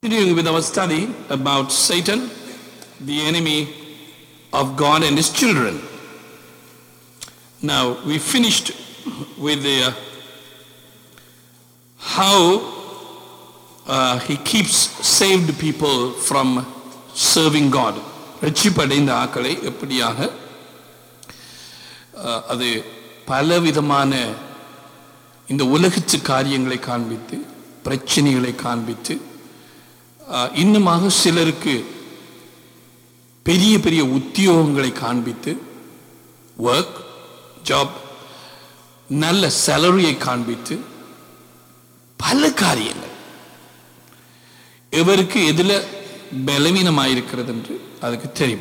Continuing with our study about Satan, the enemy of God and his children. Now, we finished with the, uh, how uh, he keeps saved people from serving God. ரட்சிப்படைந்த ஆக்களை எப்படியாக அஹ், அது பலவிதமான இந்த உலகத்து காரியங்களை காண்பித்து பிரச்சனைகளை காண்பித்து அஹ், இன்னுமாக சிலருக்கு பெரிய பெரிய உத்தியோகங்களை காண்பித்து ஒர்க் ஜாப் நல்ல சேலரியை காண்பித்து பல காரியங்கள் இவருக்கு எதுல பலவீனமாயிருக்கிறது என்று அதுக்கு தெரியும்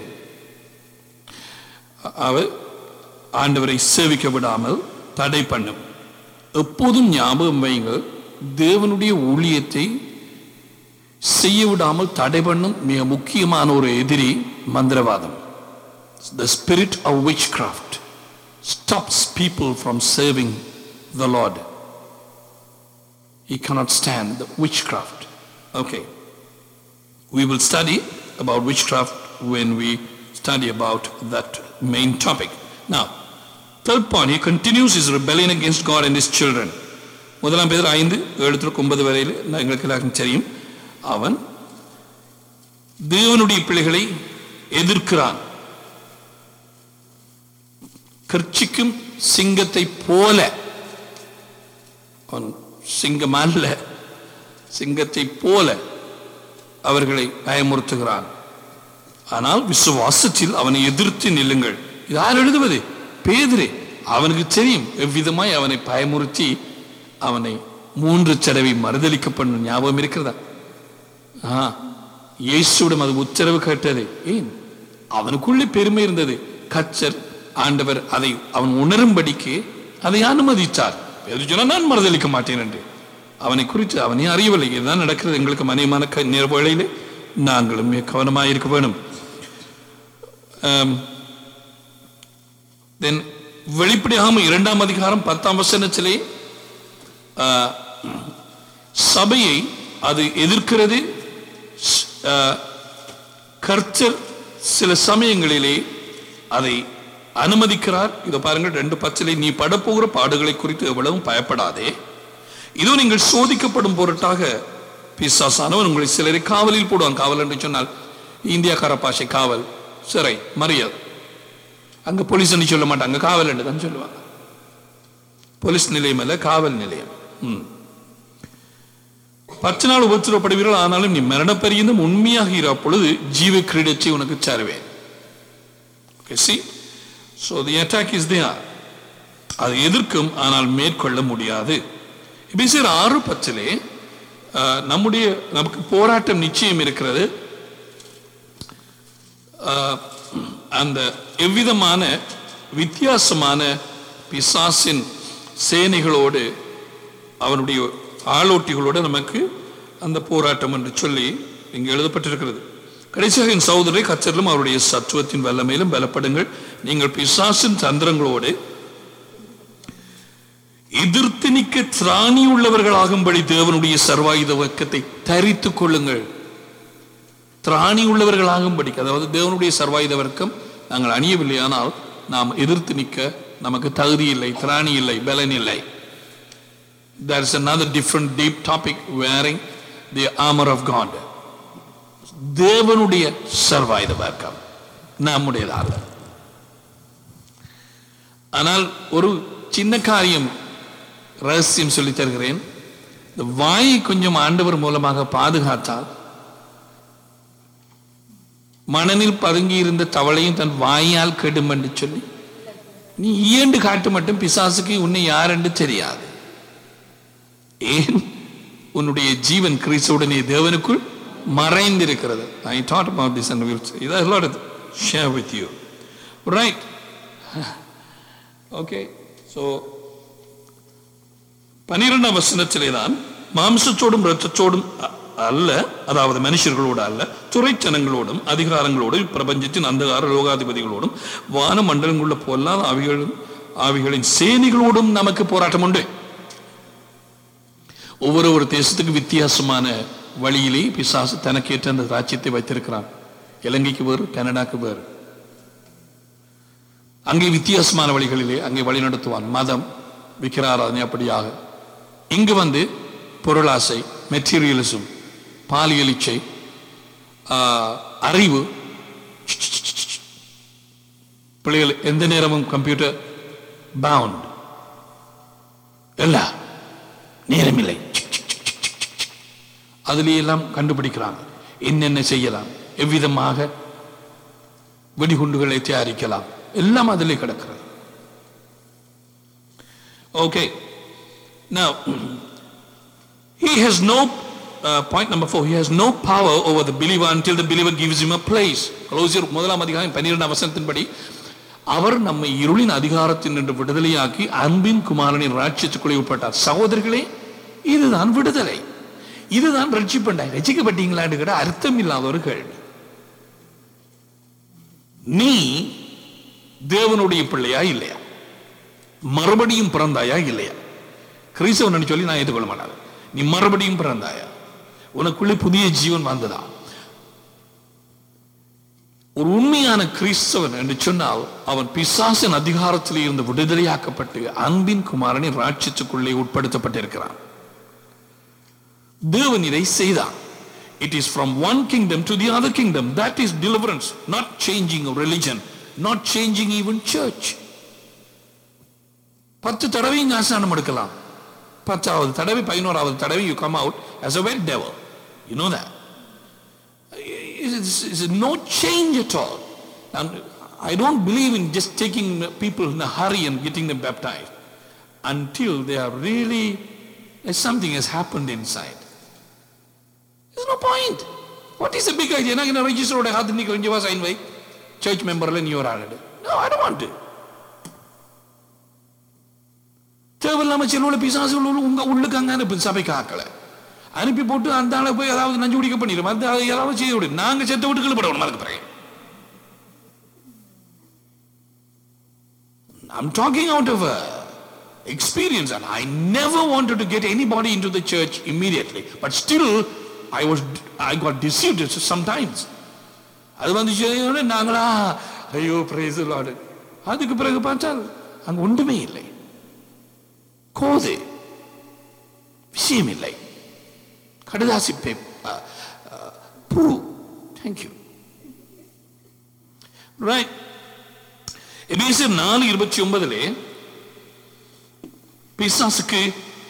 அ- அவர் ஆண்டவரை சேவிக்க விடாமல் தடை பண்ணும் எப்போதும் ஞாபகம் வையுங்கள் தேவனுடைய ஊழியத்தை செய்ய விடாமல் தடை பண்ணும் மிக முக்கியமான ஒரு எதிரி மந்திரவாதம் the spirit of witchcraft stops people from serving the Lord. He cannot stand the witchcraft. Okay. We will study about witchcraft when we study about that main topic. Now, third point, he continues his rebellion against God and his children. முதலாம் பேர் ஐந்து ஏழு ஒன்பது வரையில் நான் எங்களுக்கு எல்லாருக்கும் தெரியும் அவன் தேவனுடைய பிள்ளைகளை எதிர்க்கிறான் கர்ச்சிக்கும் சிங்கத்தை போல அவன் சிங்கம் அல்ல சிங்கத்தை போல அவர்களை பயமுறுத்துகிறான் ஆனால் விசுவாசத்தில் அவனை எதிர்த்து நில்லுங்கள் இது யார் எழுதுவது பேதுரே அவனுக்கு தெரியும் எவ்விதமாய் அவனை பயமுறுத்தி அவனை மூன்று தடவை மறுதலிக்க பண்ணும் ஞாபகம் இருக்கிறதா ஆ இயேசுவிடம் அது உத்தரவு கேட்டது ஏன் அவனுக்குள்ளே பெருமை இருந்தது கச்சர் ஆண்டவர் அதை அவன் உணரும்படிக்கு அதை அனுமதித்தார் பேதுரு சொன்னா நான் மறுதலிக்க மாட்டேன் என்று அவனை குறித்து அவனே அறியவில்லை இதுதான் நடக்கிறது எங்களுக்கு மனைமான நேர்வேளையிலே நாங்களும் மிக கவனமாக இருக்க வேணும் தென் வெளிப்படையாம இரண்டாம் அதிகாரம் பத்தாம் வசனத்திலே ஆ, சபையை அது எதிர்க்கிறது ஸ்- ஆ, கர்த்தர் சில சமயங்களிலே அதை அனுமதிக்கிறார் இதோ பாருங்கள் ரெண்டு பச்சிலை நீ படப்போகிற பாடுகளை குறித்து எவ்வளவும் பயப்படாதே இதோ நீங்கள் சோதிக்கப்படும் பொருட்டாக பிசாசானவன் உங்களை சிலரை காவலில் போடுவான் காவல் என்று சொன்னால் இந்தியாக்கார பாஷை காவல் சிறை மரியாதை அங்க போலீஸ் சொல்ல மாட்டாங்க காவல் என்று தான் சொல்லுவாங்க போலீஸ் நிலையம் அல்ல காவல் நிலையம் ம். பத்து நாள் உபத்திரப்படுவீர்கள் ஆனாலும் நீ மரணப்பரியந்தம் உண்மையாக இரு அப்பொழுது ஜீவ கிரீடத்தை உனக்கு தருவேன் Okay, see? So the attack is there. அது எதிர்க்கும் ஆனால் மேற்கொள்ள முடியாது எபிசியர் ஆறு பத்திலே அஹ், நம்முடைய நமக்கு போராட்டம் நிச்சயம் இருக்கிறது அஹ், அந்த எவ்விதமான வித்தியாசமான பிசாசின் சேனைகளோடு அவனுடைய ஆளோட்டிகளோடு நமக்கு அந்த போராட்டம் என்று சொல்லி இங்கு எழுதப்பட்டிருக்கிறது கடைசியாக என் சகோதரரை கச்சரிலும் அவருடைய சத்துவத்தின் வல்லமையிலும் பலப்படுங்கள் நீங்கள் பிசாசின் தந்திரங்களோடு எதிர்த்து நிற்க திராணி உள்ளவர்களாகும்படி தேவனுடைய சர்வாயுத வக்கத்தை தரித்துக் கொள்ளுங்கள் திராணி உள்ளவர்களாகும்படி அதாவது தேவனுடைய சர்வாயுத வர்க்கம் நாங்கள் அணியவில்லை ஆனால் நாம் எதிர்த்து நிற்க நமக்கு தகுதி இல்லை திராணி இல்லை பலன் இல்லை there is another different deep topic wearing the armor of God தேவனுடைய சர்வாயுத வர்க்கம் நம்முடையதல்ல ஆனால் ஒரு சின்ன காரியம் ரகசியம் சொல்லித் தருகிறேன் இந்த வாயை கொஞ்சம் ஆண்டவர் மூலமாக பாதுகாத்தால் மணலில் பதுங்கி இருந்த தவளையும் தன் வாயால் கெடும் என்று சொல்லி நீ ஈயண்டு காட்டு மட்டும் பிசாசுக்கு உன்னை யார் என்று தெரியாது ஏன் உன்னுடைய ஜீவன் கிறிஸ்துவுடனே தேவனுக்குள் மறைந்திருக்கிறது I thought about this and we'll see that a lot of share with you right okay so பனிரெண்டாம் வசனத்திலே தான் மாம்சத்தோடும் இரத்தத்தோடும் அ- அல்ல அதாவது மனுஷர்களோடு அல்ல துறைச்சனங்களோடும் அதிகாரங்களோடும் பிரபஞ்சத்தின் அந்தகார லோகாதிபதிகளோடும் வான மண்டலங்களுள்ள பொல்லாத ஆவிகளும் ஆவிகளின் சேனைகளோடும் நமக்கு போராட்டம் உண்டு ஒவ்வொரு ஒரு தேசத்துக்கு வித்தியாசமான வழியிலே பிசாசு தனக்கேற்ற அந்த ராஜ்யத்தை வைத்திருக்கிறான் இலங்கைக்கு வேறு கனடாக்கு வேறு அங்கே வித்தியாசமான வழிகளிலே அங்கே வழி நடத்துவான் மதம் விக்கிராராதனை அப்படியாக இங்கு வந்து பொருளாசை மெட்டீரியலிசம் பாலியல் இச்சை ஆஹ், அறிவு பிள்ளைகள் எந்த நேரமும் கம்ப்யூட்டர் பவுண்ட் எல்லாம் நேரமில்லை அதிலே எல்லாம் கண்டுபிடிக்கிறாங்க என்னென்ன செய்யலாம் எவ்விதமாக வெடிகுண்டுகளை தயாரிக்கலாம் எல்லாம் அதிலே கிடக்கிறது okay now he has no uh, point number four he has no power over the believer until the believer gives him a place கொலோசியர் முதலாம் அதிகாரம் பன்னிரெண்டாம் வசனத்தின்படி அவர் நம்மை இருளின் அதிகாரத்தில் நின்று விடுதலையாக்கி அன்பின் குமாரனின் ராட்சியத்துக்குள்ளே உட்பட்டார் சகோதரர்களே இதுதான் விடுதலை இதுதான் ரட்சிப்பண்டாய் ரட்சிக்கப்பட்டீங்களான்னு கேட்ட அர்த்தம் இல்லாத ஒரு கேள்வி நீ தேவனுடைய பிள்ளையா இல்லையா மறுபடியும் பிறந்தாயா இல்லையா கிறிஸ்தவன் சொல்லி நான் ஏற்றுக்கொள்ள மாட்டேன் நீ மறுபடியும் பிறந்தாயா உனக்குள்ளே புதிய ஜீவன் வந்ததா ஒரு உண்மையான கிறிஸ்தவன் என்று சொன்னால் அவன் பிசாசின் அதிகாரத்தில் இருந்து விடுதலையாக்கப்பட்டு அன்பின் குமாரனின் ராட்சியத்துக்குள்ளே உட்படுத்தப்பட்டிருக்கிறான் தேவன் இதை செய்தான் it is from one kingdom to the other kingdom that is deliverance not changing religion not changing even church பத்து தடவையும் ஞாசானம் எடுக்கலாம் பத்தாவது தடவை பதினோராவது தடவை you come out as a wet devil you know that it's, it's no change at all and I don't believe in just taking people in a hurry and getting them baptized until they are really something has happened inside there's no point what is the big idea நான் என்ன ரெஜிஸ்டரோட ஹாத் நீ கொஞ்சம் வா sign வை search மெம்பர்ல நீ ஒரு ஆளு no I don't want to தேவையில்லாம சில பிசாசுகள் உள்ள- உங்க உள்ளுக்கு அங்க அனுப்பு சபைக்கு ஆக்கல அனுப்பி போட்டு அந்த ஆளை போய் ஏதாவது நஞ்சு குடிக்க பண்ணிடும் அந்த அதை ஏதாவது செய்து விடு நாங்க செத்த விட்டு கீழ்படணும் அதுக்கு பிறகு I'm talking out of a experience and I never wanted to get anybody into the church immediately but still I was I got deceived sometimes அது வந்து செய்யணும்னு நாங்களா ஐயோ பிரைஸ் லார்டு அதுக்கு பிறகு பார்த்தால் அங்க ஒன்றுமே இல்லை கோது விஷயம் இல்லை கடுதாசி பே- அ, அ, பூ தேங்க்யூ ரைட் எபேசியர் நாலு இருபத்தி ஒன்பதுலே பிசாசுக்கு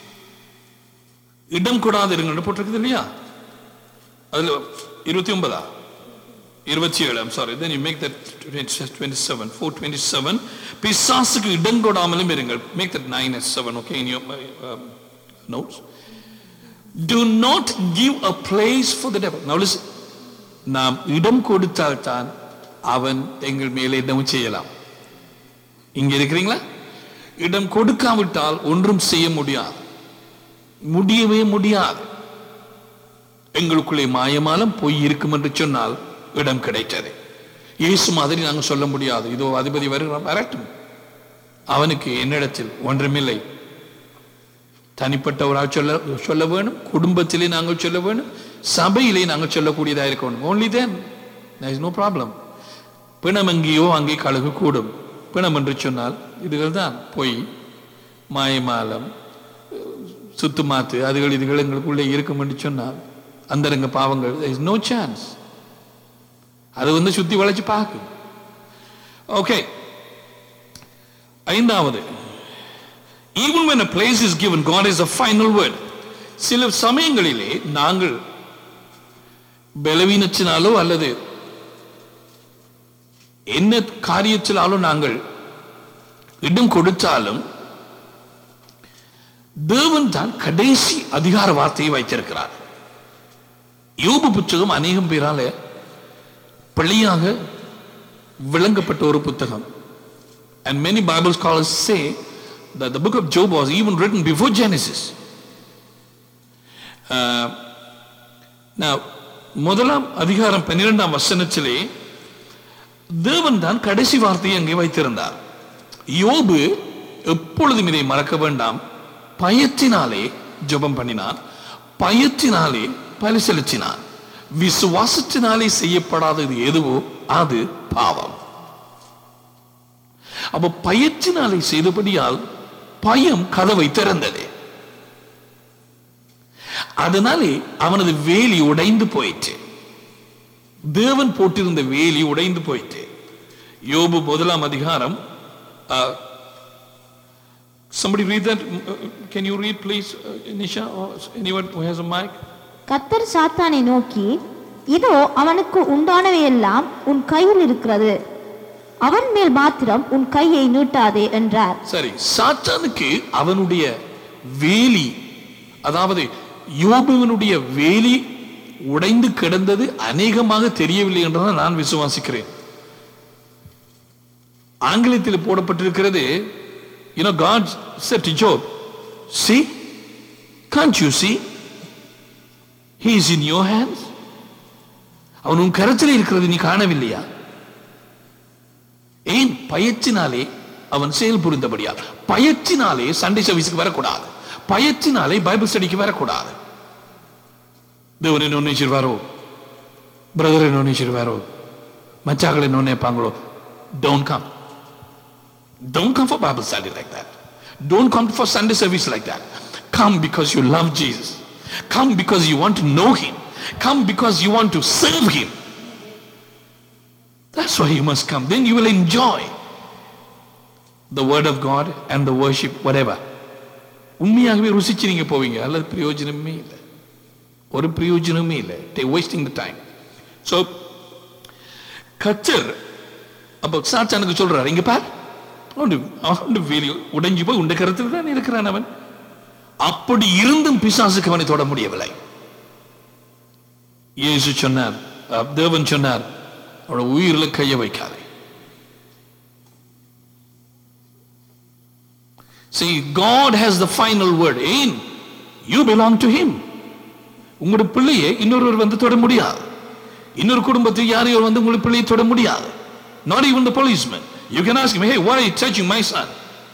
இடம் கொடாதிருங்க போட்டிருக்குது இல்லையா அதுல இருபத்தி ஒன்பதா இருபத்தி ஏழு I'm sorry then you make that 27 427 பிசாசுக்கு இடம் கொடாமலும் இருங்கள் make that 9 as 7 okay in your um, notes do not give a place for the devil now listen நாம் இடம் கொடுத்தால் தான் அவன் எங்கள் மேலே இடமும் செய்யலாம் இங்க இருக்கிறீங்களா இடம் கொடுக்காவிட்டால் ஒன்றும் செய்ய முடியாது முடியவே முடியாது எங்களுக்குள்ளே மாயமாலம் பொய் இருக்கும் என்று சொன்னால் இடம் கிடைத்தது இயேசு மாதிரி நாங்கள் சொல்ல முடியாது இதோ அதிபதி வருகிறான் வரட்டும் அவனுக்கு என்னிடத்தில் ஒன்றுமில்லை தனிப்பட்டவராக சொல்ல சொல்ல வேணும் குடும்பத்திலே நாங்கள் சொல்ல வேணும் சபையிலே நாங்கள் சொல்லக்கூடியதாக இருக்கணும் only then is no problem பிணம் எங்கேயோ அங்கே கழுகு கூடும் பிணம் என்று சொன்னால் இதுகள் தான் பொய் மாயமாலம் சுத்துமாத்து அதுகள் இதுகள் எங்களுக்குள்ளே இருக்கும் என்று சொன்னால் அந்தரங்க பாவங்கள் இஸ் நோ சான்ஸ் அது வந்து சுத்தி வளைச்சு பார்க்கும் ஓகே ஐந்தாவது even when a place is given god is the final word சில சமயங்களிலே நாங்கள் பலவீனத்தினாலோ அல்லது என்ன காரியத்தினாலோ நாங்கள் இடம் கொடுத்தாலும் தேவன் தான் கடைசி அதிகார வார்த்தையை வைத்திருக்கிறார் யோபு புத்தகம் அநேகம் பேரால பிள்ளையாக விளங்கப்பட்ட ஒரு புத்தகம் and many bible scholars say that the book of job was even written before genesis uh, now முதலாம் அதிகாரம் பன்னிரெண்டாம் வசனத்திலே தேவன் தான் கடைசி வார்த்தையை அங்கே வைத்திருந்தார் யோபு எப்பொழுதும் இதை மறக்க வேண்டாம் பயத்தினாலே ஜெபம் பண்ணினான் பயத்தினாலே பலி செலுத்தினான் விசுவாசத்தினாலே செய்யப்படாதது எதுவோ அது பாவம் அப்ப பயத்தினாலே செய்தபடியால் பயம் கதவை திறந்தது அதனாலே அவனது வேலி உடைந்து போயிற்று தேவன் போட்டிருந்த வேலி உடைந்து போயிற்று யோபு முதலாம் அதிகாரம் uh, somebody read that Uh, can you read please uh, nisha or anyone who has a mic கத்தர் சாத்தானை நோக்கி இதோ அவனுக்கு உண்டானவையெல்லாம் உன் கையில் இருக்கிறது அவன் மேல் மாத்திரம் உன் கையை நீட்டாதே என்றார் சரி சாத்தானுக்கு அவனுடைய வேலி அதாவது யோபுவனுடைய வேலி உடைந்து கிடந்தது அநேகமாக தெரியவில்லை என்றுதான் நான் விசுவாசிக்கிறேன் ஆங்கிலத்தில் போடப்பட்டிருக்கிறது you know god said to job see can't you see he is in your hands அவன் உன் கரத்தில் இருக்கிறது நீ காணவில்லையா ஏன் பயத்தினாலே அவன் செயல் புரிந்தபடியா பயத்தினாலே சண்டை சர்வீஸுக்கு வரக்கூடாது பயத்தினாலே பைபிள் ஸ்டடிக்கு வரக்கூடாது தேவன் என்ன நினைச்சிருவாரோ பிரதர் என்ன நினைச்சிருவாரோ மச்சாக்கள் என்ன நினைப்பாங்களோ don't come Don't come for Bible study like that. Don't come for Sunday service like that. Come because you love Jesus. Come because you want to know Him. Come because you want to serve Him. That's why you must come. Then you will enjoy the Word of God and the worship, whatever. உண்மையாகவே ருசிச்சு நீங்க போவீங்க அல்லது பிரயோஜனமே இல்லை ஒரு பிரயோஜனமே இல்லை they wasting the time so கச்சர் அப்போ சாச்சானுக்கு சொல்றாரு இங்க பார் அவன் அவன் வேலி உடைஞ்சு போய் உண்ட கருத்தில் தான் இருக்கிறான் அவன் அப்படி இருந்தும் பிசாசுக்கு அவனை தொட முடியவில்லை இயேசு சொன்னார் அஹ், தேவன் சொன்னார் அவனோட உயிரில் கைய வைக்காதே See, God has the final word. ஏன் you belong to him. உங்களோட பிள்ளையை இன்னொருவர் வந்து தொட முடியாது இன்னொரு குடும்பத்தில் யாரையோ வந்து உங்களுடைய பிள்ளையை தொட முடியாது not even the policeman you can ask him hey why are you touching my son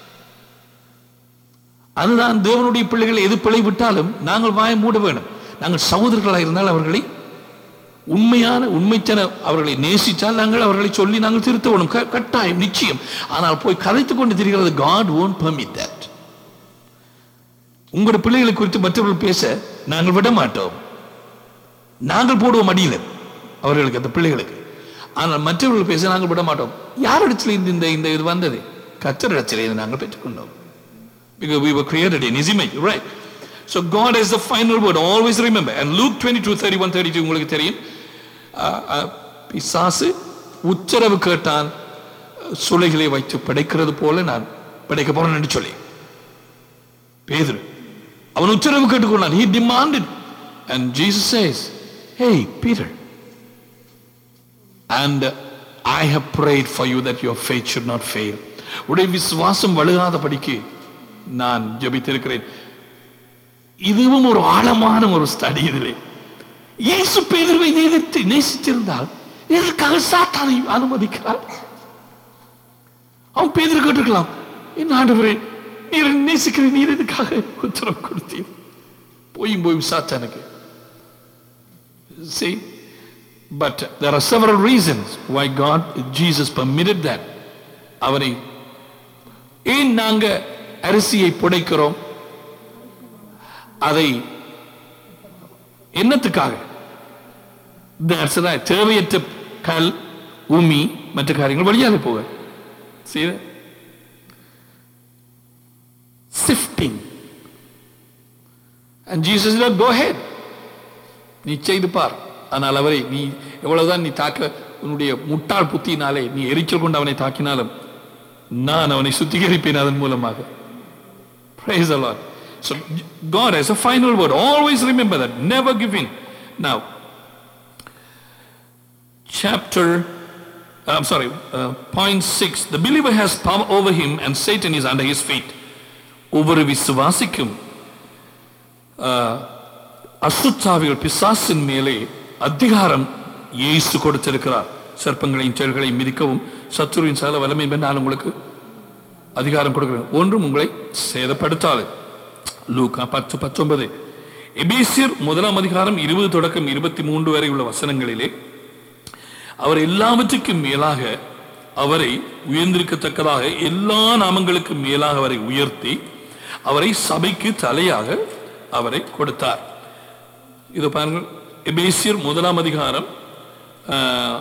அதுதான் தேவனுடைய பிள்ளைகள் எது பிழை விட்டாலும் நாங்கள் வாயை மூட வேண்டும் நாங்கள் சகோதரர்களாக இருந்தால் அவர்களை உண்மையான உண்மைத்தன அவர்களை நேசித்தால் நாங்கள் அவர்களை சொல்லி நாங்கள் திருத்த வேணும் க- கட்டாயம் நிச்சயம் ஆனால் போய் கதைத்துக் கொண்டு திரிகிறது God won't permit that உங்களுடைய பிள்ளைகளை குறித்து மற்றவர்கள் பேச நாங்கள் விட மாட்டோம் நாங்கள் போடுவோம் அடியில் அவர்களுக்கு அந்த பிள்ளைகளுக்கு ஆனால் மற்றவர்கள் பேச நாங்கள் விட மாட்டோம் யாரிடத்தில் இந்த இந்த இந்த இது வந்தது கத்தரிடத்தில் இதை நாங்கள் பெற்றுக்கொண்டோம் because we were created in his image right so god has the final word always remember and luke 22 31 32 உங்களுக்கு தெரியும் அஹ், அஹ், பிசாசு உத்தரவு கேட்டான் சுளைகளை வைத்து படைக்கிறது போல நான் படைக்க போறேன் என்று சொல்லி பேதுரு அவன் உத்தரவு கேட்டுக்கொண்டான் he demanded and jesus says hey peter and i have prayed for you that your faith should not fail உடைய விசுவாசம் வழுகாதபடிக்கு நான் ஜெபித்திருக்கிறேன் இதுவும் ஒரு ஆழமான ஒரு ஸ்டடி இதிலே இயேசு பேதுருவை நேசித்து நேசித்திருந்தால் எதற்காக சாத்தானை அனுமதிக்கிறார் அவன் பேதர் கேட்டிருக்கலாம் என் ஆண்டவரே நீர் என்னை நேசிக்கிறேன் நீர் எதுக்காக உத்தரவு கொடுத்தீர் போயும் போய் சாத்தானுக்கு See, but there are several reasons why God, Jesus permitted that. அவரை ஏன் நாங்க அரிசியை புடைக்கிறோம் அதை என்னத்துக்காக That's right. தேவையற்ற கல் உமி மற்ற காரியங்கள் வழியாக போக See that? sifting and Jesus said go ahead நீ செய்து பார் ஆனால் அவரை நீ எவ்வளவுதான் நீ தாக்க உன்னுடைய முட்டாள் புத்தியினாலே நீ எரிச்சல் கொண்டு அவனை தாக்கினாலும் நான் அவனை சுத்திகரிப்பேன் அதன் மூலமாக Praise the Lord. So God has a final word. Always remember that. Never give in. Now, chapter, I'm sorry, uh, point six. The believer has power over him and Satan is under his feet. ஒவ்வொரு விசுவாசிக்கும் அசுத்தாவிகள் பிசாசின் மேலே அதிகாரம் இயேசு கொடுத்திருக்கிறார் சர்ப்பங்களையும் செயல்களை மிதிக்கவும் சத்துருவின் சகல வல்லமை நான் உங்களுக்கு அதிகாரம் கொடுக்கிறேன் ஒன்றும் உங்களை சேதப்படுத்தாது லூக்கா பத்து பத்தொன்பது எபேசியர் முதலாம் அதிகாரம் இருபது தொடக்கம் இருபத்தி மூன்று வரை உள்ள வசனங்களிலே அவர் எல்லாவற்றுக்கும் மேலாக அவரை உயர்ந்திருக்கத்தக்கதாக எல்லா நாமங்களுக்கும் மேலாக அவரை உயர்த்தி அவரை சபைக்கு தலையாக அவரை கொடுத்தார் இது பாருங்கள் எபேசியர் முதலாம் அதிகாரம் ஆஹ்,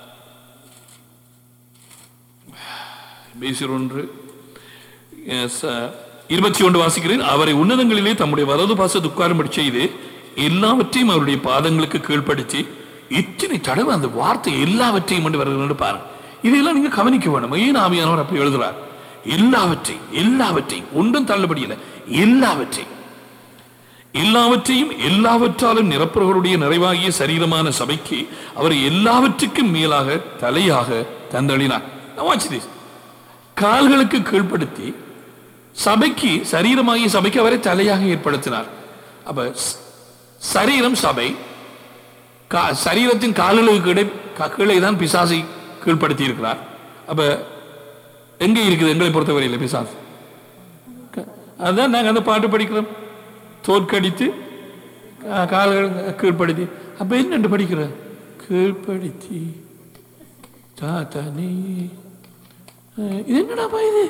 எபேசியர் ஒன்று Yes, uh, இருபத்தி ஒன்று வாசிக்கிறேன் அவரை உன்னதங்களிலே தம்முடைய வலது பாச துக்காரம்படி செய்து எல்லாவற்றையும் அவருடைய பாதங்களுக்கு கீழ்ப்படுத்தி இத்தனை தடவை அந்த வார்த்தை எல்லாவற்றையும் என்று வருகிறது பாருங்க இதையெல்லாம் நீங்க கவனிக்க வேணும் ஏன் ஆவியானவர் அப்படி எழுதுறார் எல்லாவற்றையும் எல்லாவற்றையும் ஒன்றும் தள்ளுபடியில்லை எல்லாவற்றையும் எல்லாவற்றையும் எல்லாவற்றாலும் நிரப்புறவருடைய நிறைவாகிய சரீரமான சபைக்கு அவர் எல்லாவற்றுக்கும் மேலாக தலையாக தந்தளினார் Now watch this. கால்களுக்கு கீழ்ப்படுத்தி சபைக்கு சரீரமாகிய சபைக்கு அவரை தலையாக ஏற்படுத்தினார் அப்ப ஸ்- சரீரம் சபை கா- சரீரத்தின் கால்களுக்கு கிடை க- கீழே தான் பிசாசை கீழ்ப்படுத்தி இருக்கிறார் அப்ப எங்க இருக்குது எங்களை பொறுத்தவரையில் பிசாசு க- அதான் நாங்க அந்த பாட்டு படிக்கிறோம் தோற்கடித்து கா- கால்கள் கீழ்ப்படுத்தி அப்ப என்னண்டு படிக்கிறோம் கீழ்ப்படுத்தி தாத்தானே அஹ் இது என்னடாப்பா இது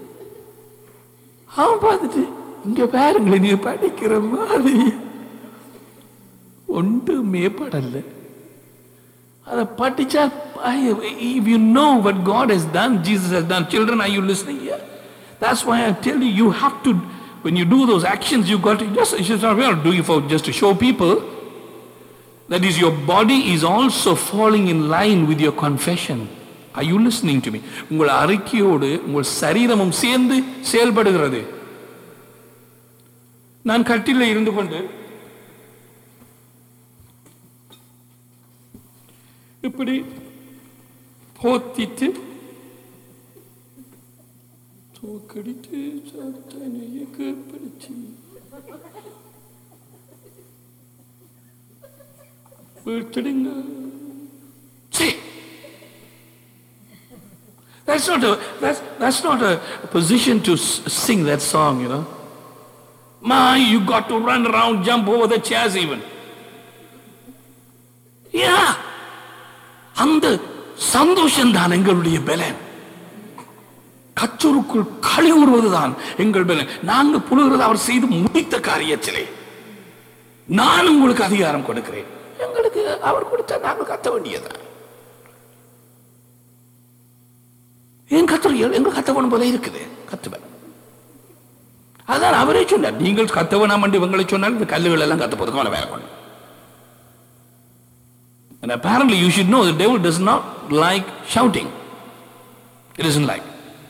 அவன் பார்த்துட்டு இங்க பாருங்களேன் நீ படிக்கிற மாதிரி ஒன்றுமே படல அதை படிச்சா if you know what God has done, Jesus has done, children, are you listening here? That's why I tell you, you have to, when you do those actions, you got to just, it's just not, we are not doing it for just to show people. That is, your body is also falling in line with your confession. Are you listening to me? உங்கள் அறிக்கையோடு உங்கள் சரீரமும் சேர்ந்து செயல்படுகிறது நான் கட்டில இருந்து கொண்டு இப்படி போத்திட்டு தோக்கடித்து சாத்தானையை கீழ்ப்படுத்தி வீழ்த்திடுங்க See? That's not a that's that's not a position to s- sing that song, you know. My, you got to run around, jump over the chairs even. Yeah. அந்த சந்தோஷம் தான் எங்களுடைய பலன் கச்சருக்குள் களி உருவதுதான் எங்கள் பலன் நாங்க புழுகிறது அவர் செய்து முடித்த காரியத்திலே நான் உங்களுக்கு அதிகாரம் கொடுக்கிறேன் எங்களுக்கு அவர் கொடுத்தா நாங்கள் கத்த வேண்டியதுதான் ஏன் கத்துறீங்க எங்க கத்த வேணும் போல இருக்குது கத்துவேன் அதான் அவரே சொன்னார் நீங்கள் கத்த வேணாம் என்று இவங்களை சொன்னால் இந்த கல்லுகள் எல்லாம் கத்த போதும் அவனை வேற கொண்டு And apparently you should know the devil does not like shouting. It doesn't like.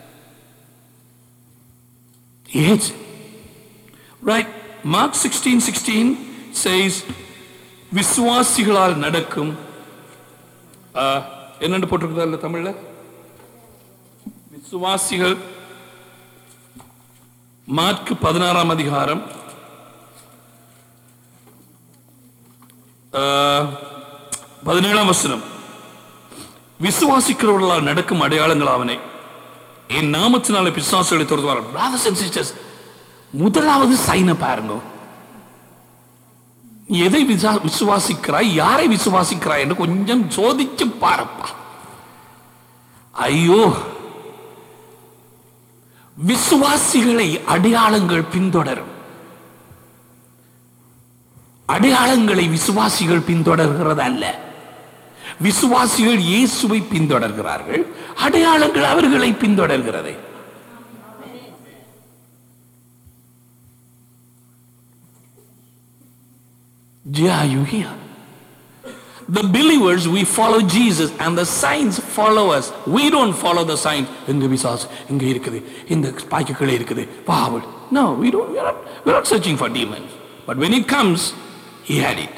He hates it. Right? Mark 16, 16 says, விசுவாசிகளால் நடக்கும் ஆ, என்னன்னு போட்டிருக்குதா இல்ல தமிழ்ல விசுவாசிகள் மார்க் பதினாறாம் அதிகாரம் ஆ, பதினேழாம் வசனம் விசுவாசிக்கிறவர்களால் நடக்கும் அடையாளங்கள் அவனை என் நாமத்தினால பிசாசுகளை துரத்துவார் brothers and sisters முதலாவது சைன பாருங்க நீ எதை விசா- விசுவாசிக்கிறாய் யாரை விசுவாசிக்கிறாய் என்று கொஞ்சம் சோதிச்சு பாருப்பா ஐயோ விசுவாசிகளை அடையாளங்கள் பின்தொடரும் அடையாளங்களை விசுவாசிகள் பின்தொடர்கிறது அல்ல விசுவாசிகள் இயேசுவை பின்தொடர்கிறார்கள் அடையாளங்கள் அவர்களை பின்தொடர்கிறது Yeah, you hear? The believers, we follow Jesus and the signs follow us. We don't follow the signs. எங்க விசாஸ் இங்க இருக்குது இந்த பாய்க்குகளே இருக்குது பாவல் No, we don't. We are not, we are not searching for demons. But when it comes, he had it.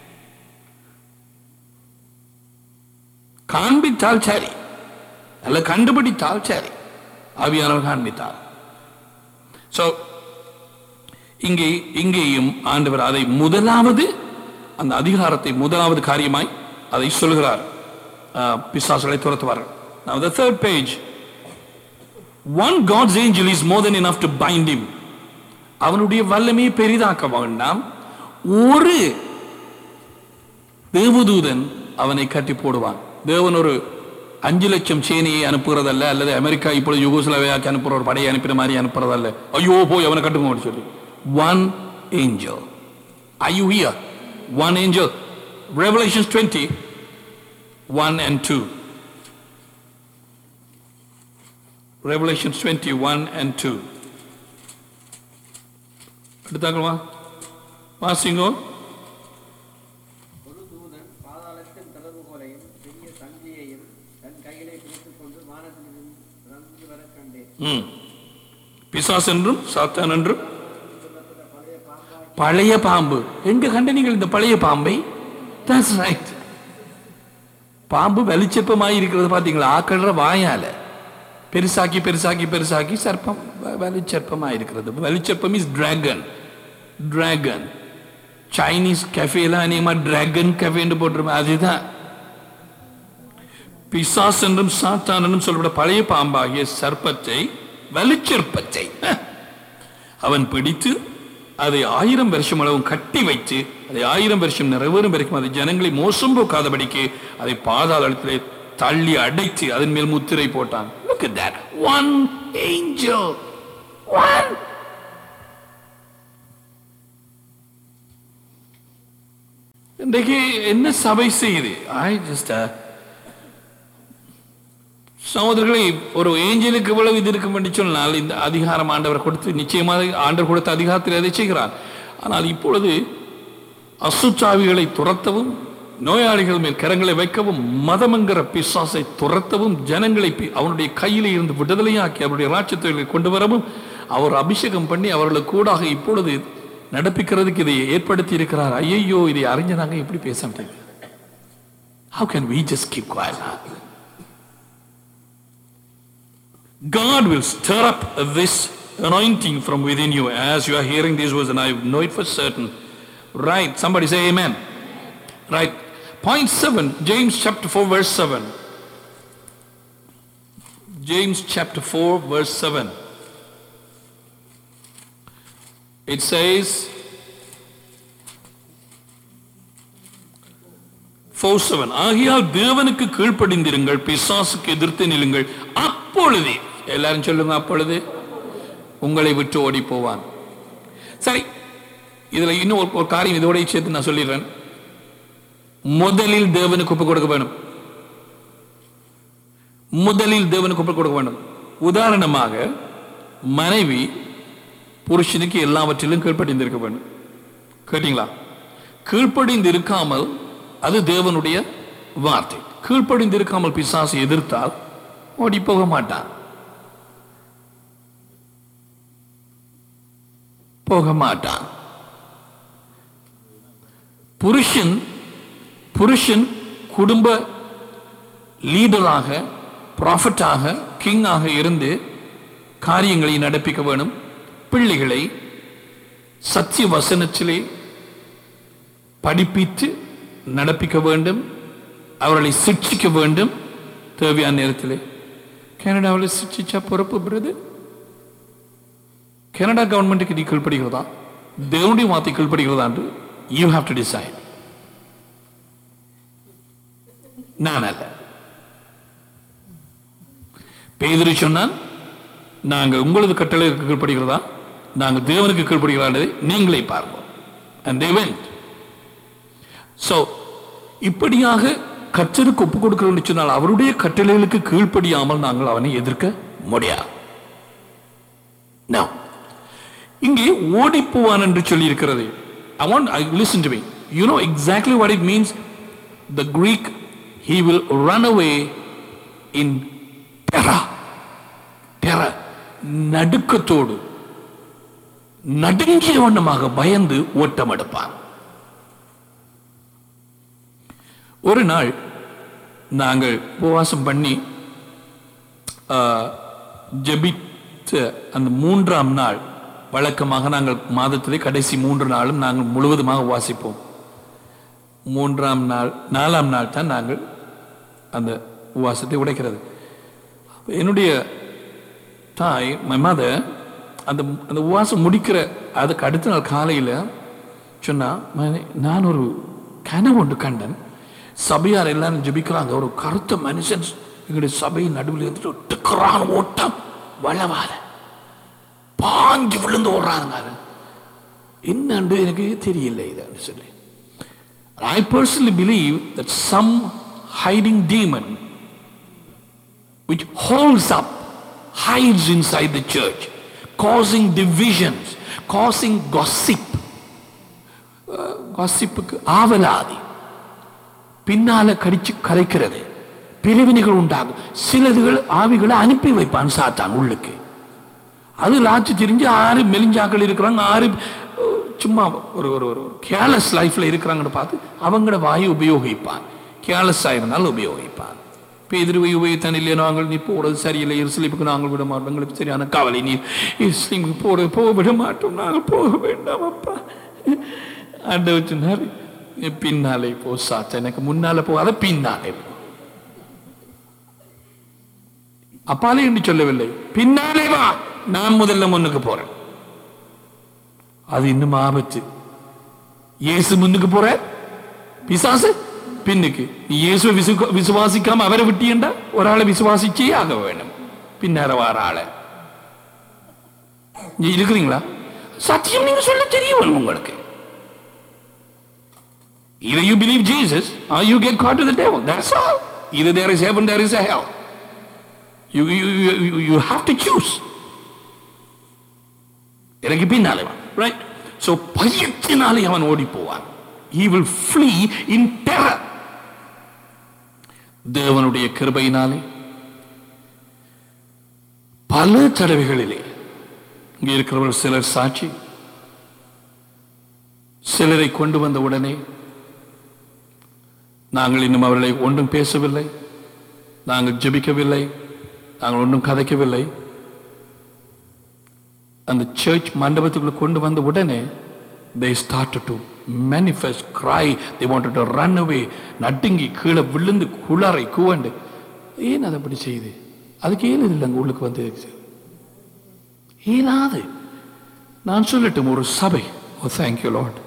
காண்பித்தால் சரி அல்ல கண்டுபிடித்தால் சரி ஆவியானவர் காண்பித்தால் So, இங்கே இங்கேயும் ஆண்டவர் அதை முதலாவது அந்த அதிகாரத்தை முதலாவது காரியமாய் அதை சொல்கிறார் ஆஹ், பிசாசுகளை துரத்துவார்கள் Now the third page one God's angel is more than enough to bind him அவனுடைய வல்லமையை பெரிதாக்க வேண்டாம் ஒரு தேவதூதன் அவனை கட்டி போடுவான் தேவன் ஒரு அஞ்சு லட்சம் சேனையை அனுப்புகிறதல்ல அல்லது அமெரிக்கா இப்பொழுது யுகோஸ்லாவியாக்கு அனுப்புற ஒரு படையை அனுப்பின மாதிரி அனுப்புறதல்ல ஐயோ போய் அவனை கட்டுங்க சொல்லி one angel Are you here? One angel. Revelations 20, 1 and 2. Revelations 20, 1 and 2. எடுத்தாங்களா வாசிங்கோ ஒரு தூதன் பாதாளத்தின் திறவுகோலையும் பெரிய தந்தியையும் தன் கையிலே பிடித்துக் கொண்டு வானத்திலிருந்து இறங்கி வரக் கண்டேன் ம் பிசாஸ் என்றும் சாத்தான் என்றும் பழைய பாம்பு எங்க கண்ட நீங்கள் இந்த பழைய பாம்பை That's right. பாம்பு வெளிச்சப்பமாய் இருக்கிறது பாத்தீங்களா ஆக்கள்ற வாயால பெருசாக்கி பெருசாக்கி பெருசாக்கி சர்ப்பம் வ- வெளிச்சற்பமாய் இருக்கிறது வெளிச்சப்பம் இஸ் டிராகன் டிராகன் சைனீஸ் கஃபேலாம் அநேகமா டிராகன் கஃபேன்னு போட்டிருப்பேன் அதுதான் பிசாஸ் என்றும் சாத்தான் என்றும் சொல்லப்பட்ட பழைய பாம்பாகிய சர்ப்பத்தை வலுச்சற்பத்தை அஹ், அவன் பிடித்து அதை ஆயிரம் வருஷம் அளவும் கட்டி வைத்து அதை ஆயிரம் வருஷம் நிறைவேறும் வரைக்கும் அதை ஜனங்களை மோசம் போக்காதபடிக்கு அதை பாதாளத்திலே தள்ளி அடைத்து அதன் மேல் முத்திரை போட்டான் Look at that. One angel. One. இன்றைக்கு என்ன சபை செய்யுது ஐ ஜஸ்ட் சகோதரர்களை ஒரு ஏஞ்சலுக்கு இவ்வளவு இது இருக்கும் என்று சொன்னால் இந்த அதிகாரம் ஆண்டவர் கொடுத்து நிச்சயமாக ஆண்டவர் கொடுத்த அதிகாரத்தில் அதை செய்கிறார் ஆனால் இப்பொழுது அசுச்சாவிகளை துரத்தவும் நோயாளிகள் மேல் கரங்களை வைக்கவும் மதமென்கிற பிசாசை துரத்தவும் ஜனங்களை பி- அவனுடைய கையிலே இருந்து விடுதலையாக்கி அவருடைய ராட்சத்தை கொண்டு வரவும் அவர் அபிஷேகம் பண்ணி அவர்களுக்கு கூடாக இப்பொழுது நடப்பிக்கிறதுக்கு இதை ஏற்படுத்தி இருக்கிறார் ஐயையோ இதை அறிஞ்ச நாங்க எப்படி பேச முடியாது How can we just keep quiet? God will stir up this anointing from within you as you are hearing these words, and I know it for certain. Right, somebody say amen. Right. Point seven, James chapter 4, verse 7. James chapter 4, verse 7. It says, 4:7 ஆகையால் தேவனுக்கு கீழ்ப்படிந்திருங்கள் பிசாசுக்கு எதிர்த்து நில்லுங்கள் அப்பொழுதே எல்லாரும் சொல்லுங்க அப்பொழுது உங்களை விட்டு ஓடி போவான் சரி இதுல இன்னும் ஒரு- ஒரு காரியம் இதோட சேர்த்து நான் சொல்லிடுறேன் முதலில் தேவனுக்கு ஒப்பு கொடுக்க வேணும் முதலில் தேவனுக்கு ஒப்பு கொடுக்க வேண்டும் உதாரணமாக மனைவி புருஷனுக்கு எல்லாவற்றிலும் கீழ்ப்படிந்திருக்க வேண்டும் கேட்டீங்களா கீழ்ப்படிந்து இருக்காமல் அது தேவனுடைய வார்த்தை கீழ்ப்படிந்து இருக்காமல் பிசாசு எதிர்த்தால் ஓடி போக மாட்டான் போக மாட்டான் புருஷன் புருஷன் குடும்ப லீடராக ப்ராஃபட்டாக கிங்காக இருந்து காரியங்களை நடப்பிக்க வேணும் பிள்ளைகளை சத்திய வசனத்திலே படிப்பித்து நடப்பிக்க வேண்டும் அவர்களை சிக்ஷிக்க வேண்டும் தேவையான நேரத்திலே கனடாவில் சிக்ஷிச்சா பொறுப்பு பிரதர் கனடா கவர்மெண்ட்டுக்கு நீ கீழ்ப்படுகிறதா தேவனுடைய வார்த்தை கீழ்ப்படுகிறதா என்று யூ ஹாவ் டு டிசைட் நான் அல்ல பேதுரு சொன்னான் நாங்க உங்களது கட்டளைக்கு கீழ்ப்படுகிறதா நாங்க தேவனுக்கு கீழ்ப்படுகிறதா என்பதை நீங்களே பாருங்க and they went சோ இப்படியாக கர்த்தருக்கு ஒப்பு கொடுக்கிறோம் சொன்னால் அவருடைய கட்டளைகளுக்கு கீழ்ப்படியாமல் நாங்கள் அவனை எதிர்க்க முடியாது Now, இங்கே ஓடிப்போவான் என்று சொல்லி இருக்கிறது I want I listen to me. You know exactly what it means. The Greek, he will run away in terror. Terror. நடுக்கத்தோடு நடுங்கிய வண்ணமாக பயந்து ஓட்டம் எடுப்பான் ஒரு நாள் நாங்கள் உபவாசம் பண்ணி ஆ, ஜெபித்த அந்த மூன்றாம் நாள் வழக்கமாக நாங்கள் மாதத்திலே கடைசி மூன்று நாளும் நாங்கள் முழுவதுமாக வாசிப்போம் மூன்றாம் நாள் நாலாம் நாள் தான் நாங்கள் அந்த உபவாசத்தை உடைக்கிறது அப்ப என்னுடைய தாய் மை மதர் அந்த அந்த உபவாசம் முடிக்கிற அதுக்கு அடுத்த நாள் காலையில் சொன்னா "மகனே, நான் ஒரு கனவு ஒன்று கண்டன் சபையார் எல்லாரும் ஜெபிக்கிறாங்க ஒரு கருத்த மனுஷன் எங்களுடைய சபையின் நடுவில் இருந்துட்டு ஒட்டுக்கிறான் ஓட்டம் வளவால பாஞ்சு விழுந்து ஓடுறாங்க என்னண்டு எனக்கு தெரியல இதுன்னு சொல்லி I personally believe that some hiding demon which holds up, hides inside the church, causing divisions, causing gossip. gossipக்கு ஆவலாதி பின்னால கடிச்சு கரைக்கிறது பிரிவினைகள் உண்டாகும் சிலதுகள் ஆவிகளை அனுப்பி வைப்பான் சாத்தான் உள்ளுக்கு அது லாச்சு தெரிஞ்சு ஆறு மெலிஞ்சாக்கள் இருக்கிறாங்க ஆறு அஹ், சும்மா ஒரு ஒரு ஒரு கேர்லெஸ் லைஃப்ல இருக்கிறாங்கன்னு பார்த்து அவங்களோட வாயை உபயோகிப்பான் கேர்லெஸ்ஸா இருந்தாலும் உபயோகிப்பான் பேதிருவை உபயோகித்தான் இல்லையா நாங்கள் நீ போறது சரியில்லை இஸ்லீமுக்கு நாங்கள் விட மாட்டோம் எங்களுக்கு சரியான கவலை நீ இஸ்லீமுக்கு போட போக விட மாட்டோம் நாங்கள் போக வேண்டாம் அப்பா ஆண்டவர் சொன்னார் "நீ பின்னாலே போ சாத்த எனக்கு முன்னால போகாத பின்னாலே போ அப்பாலே என்று சொல்லவில்லை பின்னாலே வா நான் முதல்ல முன்னுக்கு போறேன் அது இன்னும் ஆபத்து இயேசு முன்னுக்கு போற பிசாசு பின்னுக்கு நீ இயேசுவை விசு- விசுவாசிக்காம அவரை விட்டியண்டா ஒரு ஆளை விசுவாசிச்சே ஆக வேணும் பின்னார வார ஆளை நீ இருக்கிறீங்களா சத்தியம் நீங்க சொல்ல தெரியும் உங்களுக்கு Either you believe Jesus or you get caught to the devil. That's all. Either there is heaven, there is a hell. You, you, you, you- you have to choose. எனக்கு பின்னாலே வா ரைட் ஸோ பயத்தினாலே அவன் ஓடி போவான் he will flee in terror தேவனுடைய கிருபையினாலே பல தடவைகளிலே இங்கே இருக்கிறவர்கள் சிலர் சாட்சி சிலரை கொண்டு வந்த உடனே நாங்கள் இன்னும் அவர்களை ஒன்றும் பேசவில்லை நாங்கள் ஜெபிக்கவில்லை நாங்கள் ஒன்றும் கதைக்கவில்லை அந்த சர்ச் மண்டபத்துக்குள்ள கொண்டு வந்த உடனே they started to manifest cry they wanted to run away நட்டுங்கி கீழே விழுந்து குளறை கூவண்டு ஏன் அதை அப்படி செய்யுது அதுக்கு ஏன் இது இல்லைங்க உள்ளுக்கு வந்து இயலாது நான் சொல்லட்டும் ஒரு சபை ஓ தேங்க்யூ லார்ட்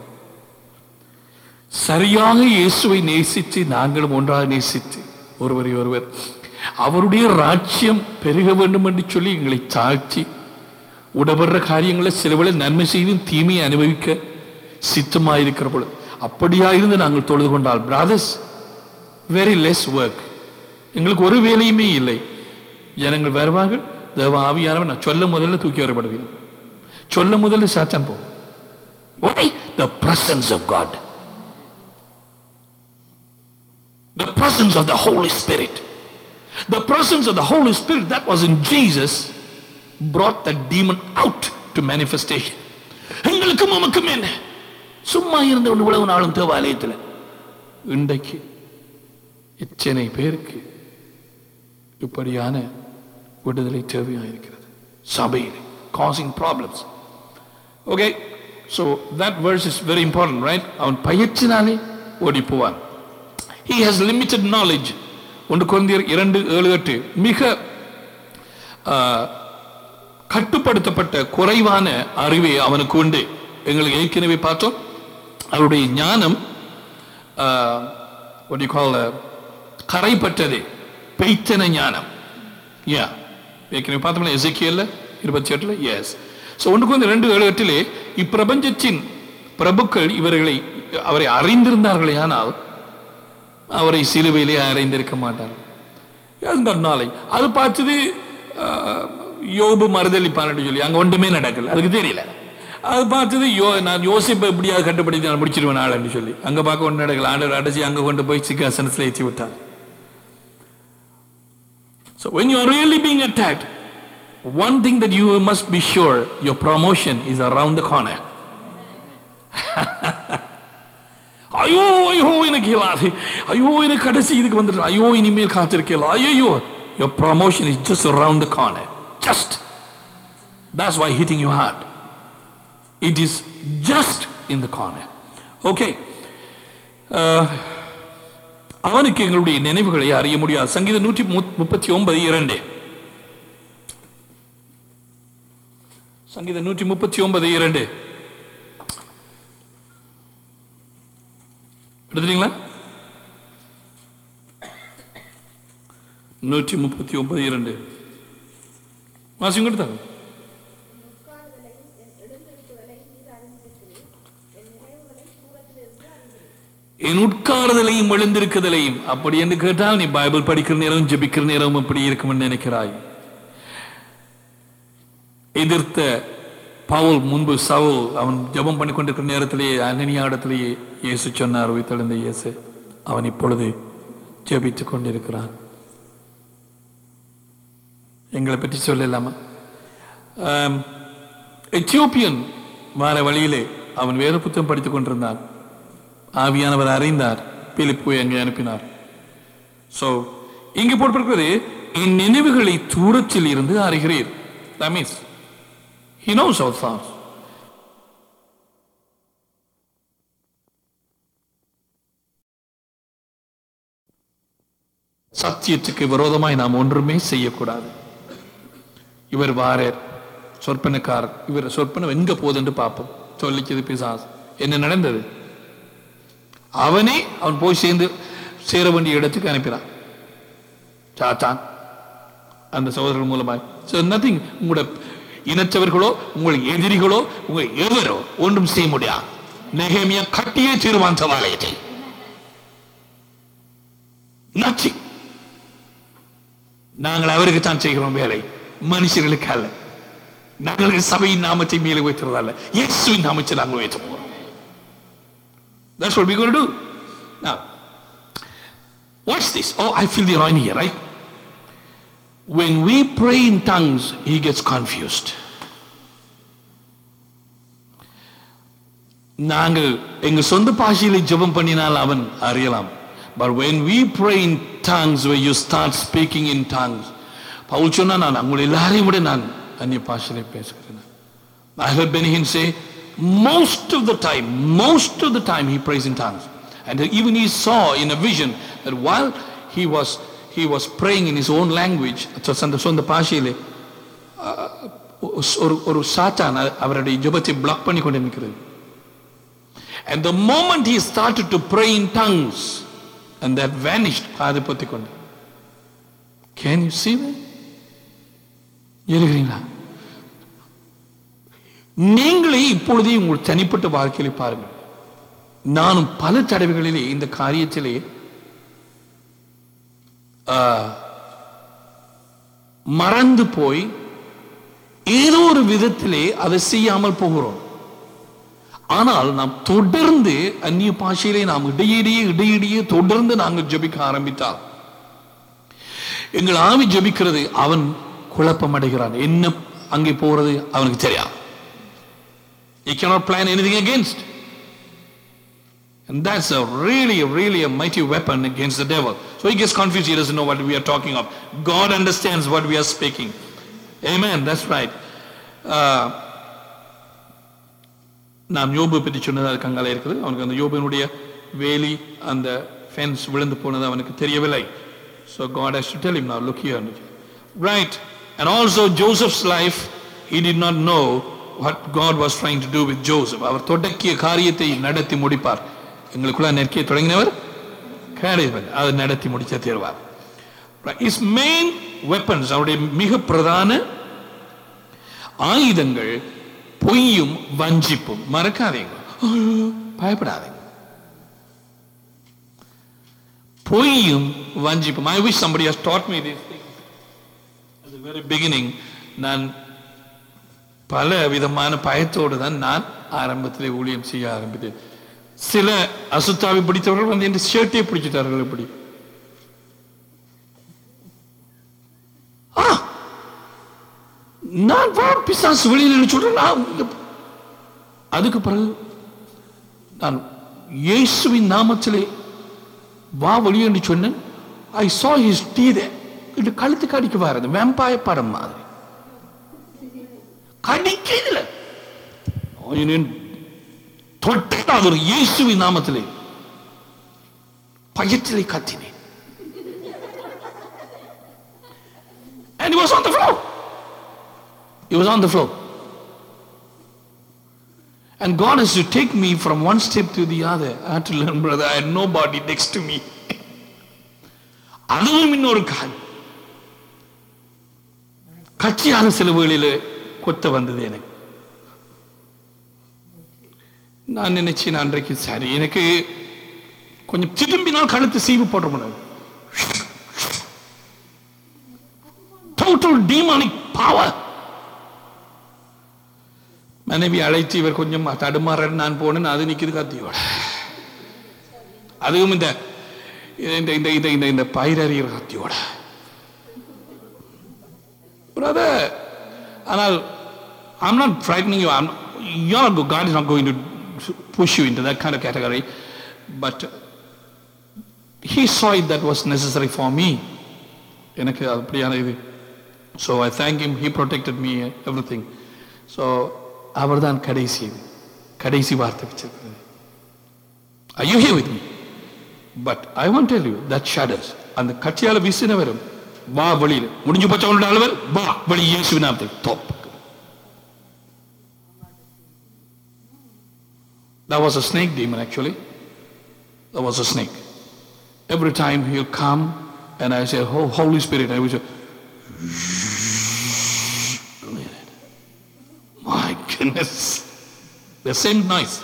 சரியாக இயேசுவை நேசித்து நாங்களும் ஒன்றாக நேசித்து ஒருவரை ஒருவர் அவருடைய ராஜ்யம் பெருக வேண்டும் என்று சொல்லி எங்களை தாழ்த்தி உடபடுற காரியங்களை சிலவேளை நன்மை செய்தும் தீமையை அனுபவிக்க சித்தமாயிருக்கிற பொழுது அப்படியா இருந்து நாங்கள் தொழுது கொண்டால் பிரதர்ஸ் வெரி லெஸ் ஒர்க் எங்களுக்கு ஒரு வேலையுமே இல்லை ஜனங்கள் வருவார்கள் தேவ ஆவியானவன் நான் சொல்ல முதல்ல தூக்கி வரப்படுவேன் சொல்ல முதல்ல சாத்தான் போ Why? The presence of God. The presence of the Holy Spirit. The presence of the Holy Spirit that was in Jesus brought that demon out to manifestation. எங்களுக்கும் உமக்கும் என்ன சும்மா இருந்த இவ்வளவு நாளும் தேவாலயத்தில் இன்றைக்கு எத்தனை பேருக்கு இப்படியான விடுதலை தேவையாயிருக்கிறது சபையில் causing problems okay so that verse is very important right அவன் பயிற்சினாலே ஓடி போவான் he has limited knowledge ஒன்று குழந்தையர் இரண்டு ஏழு எட்டு மிக ஆ, கட்டுப்படுத்தப்பட்ட குறைவான அறிவை அவனுக்கு உண்டு எங்களுக்கு ஏற்கனவே பார்த்தோம் அவருடைய ஞானம் ஆ, what do you call, uh, கரைப்பட்டது பெய்த்தன ஞானம் யா ஏற்கனவே பார்த்தோம்ல எசேக்கியல்ல இருபத்தி எட்டுல எஸ் ஸோ ஒன்றுக்கு வந்து ரெண்டு ஏழு எட்டிலே இப்பிரபஞ்சத்தின் பிரபுக்கள் இவர்களை அவரை அறிந்திருந்தார்களே ஆனால் அவரை சிலுவையிலே அறைந்திருக்க மாட்டார் நாளை அது பார்த்தது ஆஹ், யோபு மறுதளிப்பான்னு சொல்லி அங்க ஒன்றுமே நடக்கல அதுக்கு தெரியல அது பார்த்தது யோ நான் யோசிப்பை எப்படியாவது கட்டுப்படுத்தி நான் முடிச்சிருவேன் நாள் சொல்லி அங்க பார்க்க ஒன்று நடக்கல ஆண்டவர் அடைச்சி அங்க கொண்டு போய் சிக்காசனத்தில் ஏற்றி விட்டார் So when you are really being attacked, one thing that you must be sure, your promotion is around the corner. ஐயோ ஐயோ எனக்கு இயலாது ஐயோ எனக்கு கடைசி இதுக்கு வந்துட்டு ஐயோ இனிமேல் காத்திருக்கலாம் ஐயோ your promotion is just around the corner just that's why hitting you hard it is just in the corner okay uh, அவனுக்கு எங்களுடைய நினைவுகளை அறிய முடியாது சங்கீதம் நூற்றி மு- முப்பத்தி ஒன்பது இரண்டு சங்கீதம் நூற்றி முப்பத்தி ஒன்பது இரண்டு எடுத்துட்டீங்களா நூற்றி முப்பத்தி ஒன்பது இரண்டு வாசிங்க எடுத்தாங்க என் உட்காருதலையும் எழுந்திருக்குதலையும் அப்படி என்று கேட்டால் நீ பைபிள் படிக்கிற நேரம் ஜெபிக்கிற நேரம் அப்படி இருக்கும்னு நினைக்கிறாய் எதிர்த்த பவுல் முன்பு சவுல் அவன் ஜெபம் பண்ணி கொண்டிருக்கிற நேரத்திலேயே அனனியா இடத்திலேயே இயேசு சொன்னார் உயிர்த்தெழுந்த இயேசு அவன் இப்பொழுது ஜெபித்துக் கொண்டிருக்கிறான் எங்களை பற்றி சொல்லலாமா ஆம், எத்தியோப்பியன் வார வழியிலே அவன் வேத புத்தகம் படித்துக் கொண்டிருந்தான் ஆவியானவர் அறிந்தார் பிலிப்பு அங்கே அனுப்பினார் சோ இங்கே போட்டிருக்கிறது என் நினைவுகளை தூரத்தில் இருந்து அறிகிறீர் that means he knows our thoughts சத்தியத்துக்கு விரோதமாய் நாம் ஒன்றுமே செய்யக்கூடாது இவர் வாரர் சொற்பனக்காரர் இவர் சொற்பனம் எங்க போகுதுன்னு பார்ப்போம் சொல்லிச்சது பிசாஸ் என்ன நடந்தது அவனே அவன் போய் சேர்ந்து சேர வேண்டிய இடத்துக்கு அனுப்பினான் சாத்தான் அந்த சகோதரர்கள் மூலமாய் so nothing உங்களோட இனத்தவர்களோ உங்கள் எதிரிகளோ உங்கள் எவரோ ஒன்றும் செய்ய முடியாது நெகேமியா கட்டியே தீர்வான் சவாலயத்தை nothing நாங்கள் அவருக்கு தான் செய்கிறோம் வேலை மனுஷர்களுக்கு அல்ல நாங்கள் சபையின் நாமத்தை மேலே வைத்திருந்தல்ல இயேசுவின் நாமத்தை நாங்கள் வைத்து போறோம் That's what we're going to do. Now, watch this. Oh, I feel the irony here, right? When we pray in tongues, he gets confused. நாங்கள் எங்க சொந்த பாஷையில ஜெபம் பண்ணினால் அவன் அறியலாம் but when we pray in tongues where you start speaking in tongues Pavul சொன்னா நான் உங்களை எல்லாரையும் விட நான் அந்நிய பாஷையில பேசுகிறேன் I heard Benny Hinn say, most of the time, most of the time he prays in tongues. And even he saw in a vision that while he was he was praying in his own language, so சொந்த சொந்த பாஷையிலே அஹ், ஒரு ஒரு சாத்தான் அ- அவருடைய ஜெபத்தை black பண்ணி கொண்டு நிற்கிறது And the moment he started to pray in tongues, and that vanished, காது பொத்திக் கொண்டு. Can you see that? இருக்கிறீங்களா நீங்களே இப்பொழுதே உங்கள் தனிப்பட்ட வாழ்க்கையில பாருங்கள் நானும் பல தடவைகளிலே இந்த காரியத்திலே ஆ, மறந்து போய் ஏதோ ஒரு விதத்திலே அதை செய்யாமல் போகிறோம் ஆனால் நாம் தொடர்ந்து அந்நிய பாஷையிலே நாம் இடையிடையே இடையிடையே தொடர்ந்து நாங்கள் ஜெபிக்க ஆரம்பித்தால் எங்கள் ஆவி ஜெபிக்கிறது அவன் குழப்பம் அடைகிறான் என்ன அங்கே போறது அவனுக்கு தெரியாது He cannot plan anything against. And that's a really, really a mighty weapon against the devil. So he gets confused. He doesn't know what we are talking of. God understands what we are speaking. Amen. That's right. Uh, நாம் யோபு பற்றி சொன்னது அது கங்கால இருக்குது அவனுக்கு அந்த யோபுனுடைய வேலி அந்த ஃபென்ஸ் விழுந்து போனது அவனுக்கு தெரியவில்லை so God has to tell him now look here right and also Joseph's life he did not know what God was trying to do with Joseph அவர் தொடக்கிய காரியத்தை நடத்தி முடிப்பார் எங்களுக்குள்ள நெருக்கிய தொடங்கினவர் கிடையாது அதை நடத்தி முடிச்ச தேர்வார் His main weapons அவருடைய மிக பிரதான ஆயுதங்கள் பொய்யும் வஞ்சிப்பும் மறக்காதீங்க பயப்படாதீங்க பொய்யும் வஞ்சிப்பும் ஐ wish somebody has taught me these things at the very beginning நான் பல விதமான பயத்தோடு தான் நான் ஆரம்பத்திலே ஊழியம் செய்ய ஆரம்பித்தேன் சில அசுத்தாவை பிடித்தவர்கள் வந்து என் ஷர்ட்டே பிடிச்சிட்டார்கள் இப்படி ஆ நான் வா பிசாசு வெளியில் சொல்றேன் நான் இங்க- அதுக்கு பிறகு நான் இயேசுவின் நாமத்திலே வா வெளியே என்று சொன்னேன் ஐ saw his teeth இது கழுத்துக்கு அடிக்க வாருது வெம்பாய படம் மாதிரி கடிக்கிறதுல தொட்டால் ஒரு இயேசுவின் நாமத்திலே பயத்திலே கத்தினேன் And he was on the floor. He was on the floor. And God has to take me from one step to the other. I had to learn, brother, I had nobody next to me. அதுவும் இன்னொரு கால் கட்சியான செலவுகளில் கொத்த வந்தது எனக்கு நான் நினைச்சேன் அன்றைக்கு சரி எனக்கு கொஞ்சம் திரும்பினால் கழுத்து சீவு போட முடியாது டோட்டல் டீமானிக் பவர் மனைவி அழைத்து இவர் கொஞ்சம் தடுமாற நான் போனேன் அது நிக்குது கத்தியோட அதுவும் இந்த இந்த இந்த இந்த இந்த இந்த பயிரறிகிற கத்தியோட பிரதர் ஆனால் I'm not frightening you. I'm, you're not, God is not going to push you into that kind of category. But He saw it that was necessary for me. எனக்கு அப்படியான இது so I thank him he protected me everything so அவர் தான் கடைசி இது கடைசி வார்த்தை வச்சிருக்கிறது Are you here with me? But I want to tell you that shadows அந்த கட்சியால வீசின வரும் வா வெளியில் முடிஞ்சு போச்ச உன்னோட அளவர் வா வெளி இயேசுவின் நாமத்தில் தோப்பு That was a snake demon actually. That was a snake. Every time he'll come and I say, oh, Holy Spirit, I would say, my goodness. The same noise.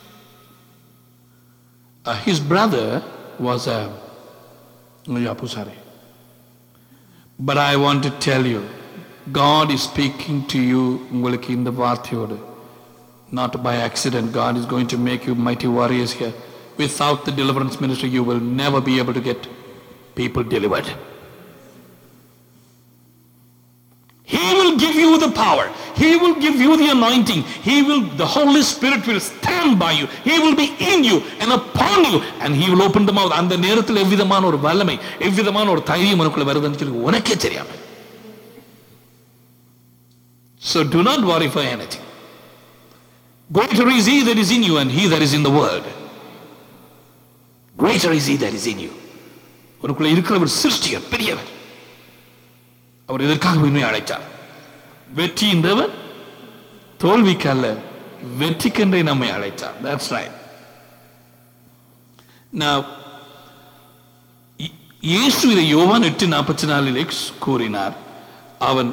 Uh, his brother was a Yapusari. But I want to tell you, God is speaking to you உங்களுக்கு இந்த வார்த்தையோடு not by accident. God is going to make you mighty warriors here. Without the deliverance ministry, you will never be able to get people delivered. He will give you the power. He will give you the anointing. He will, the Holy Spirit will stand by you. He will be in you and upon you. And He will open the mouth. அந்த நேரத்தில் எவ்விதமான ஒரு வல்லமை எவ்விதமான ஒரு தைரியம் உனக்குள்ள வருதுன்னு சொல்லி உனக்கே தெரியாம So do not worry for anything. Greater is he that is in you and he that is in the world. Greater is he that is in you. உனக்குள்ள இருக்கிறவர் சிருஷ்டியர் பெரியவர் அவர் இதற்காக உண்மை அழைத்தார் வெற்றியின் தேவன் தோல்விக்கு அல்ல வெற்றிக்கென்றே நம்மை அழைத்தார் that's right now இ- இயேசு இதை யோவான் எட்டு நாற்பத்தி நாலிலே கூறினார் அவன்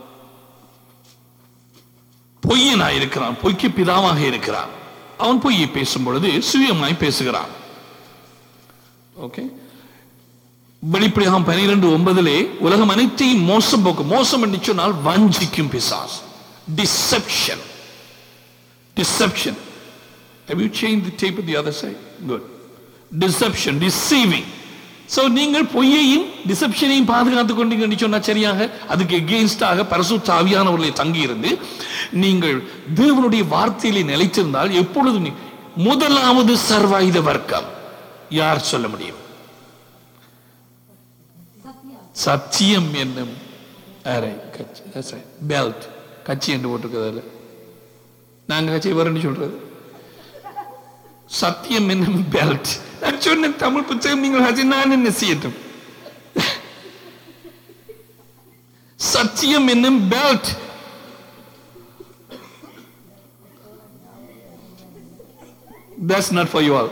பொய்யனாய் இருக்கிறான் பொய்க்கு பிதாவாக இருக்கிறான் அவன் பொய்யை பேசும் பொழுது சுயமாய் பேசுகிறான் ஓகே வெளிப்படையாகம் பனிரெண்டு ஒன்பதிலே உலகம் அனைத்தையும் மோசம் போக்கும் மோசம் என்று சொன்னால் வஞ்சிக்கும் பிசாஸ் deception deception Have you changed the tape at the other side? Good. Deception, deceiving. So நீங்கள் பொய்யையும் டிசெப்ஷனையும் பாதுகாத்துக் கொண்டீங்கன்னு சொன்னா சரியாக அதுக்கு எகெயின்ஸ்டாக பரிசுத்த ஆவியானவர்களை தங்கியிருந்து நீங்கள் தேவனுடைய வார்த்தையிலே நிலைத்திருந்தால் எப்பொழுது நீ- முதலாவது சர்வாயுத வர்க்கம் யார் சொல்ல முடியும் சத்தியம் என்னும் அரை கட்சி பெல்ட் கட்சி என்று போட்டிருக்கிறதுல நாங்க கட்சி வரேன்னு சொல்றது சத்தியம் என்னும் பெல்ட் நான் சொன்ன தமிழ் புத்தகம் நீங்கள் அது நான் என்ன செய்யட்டும் சத்தியம் என்னும் belt That's not for you all.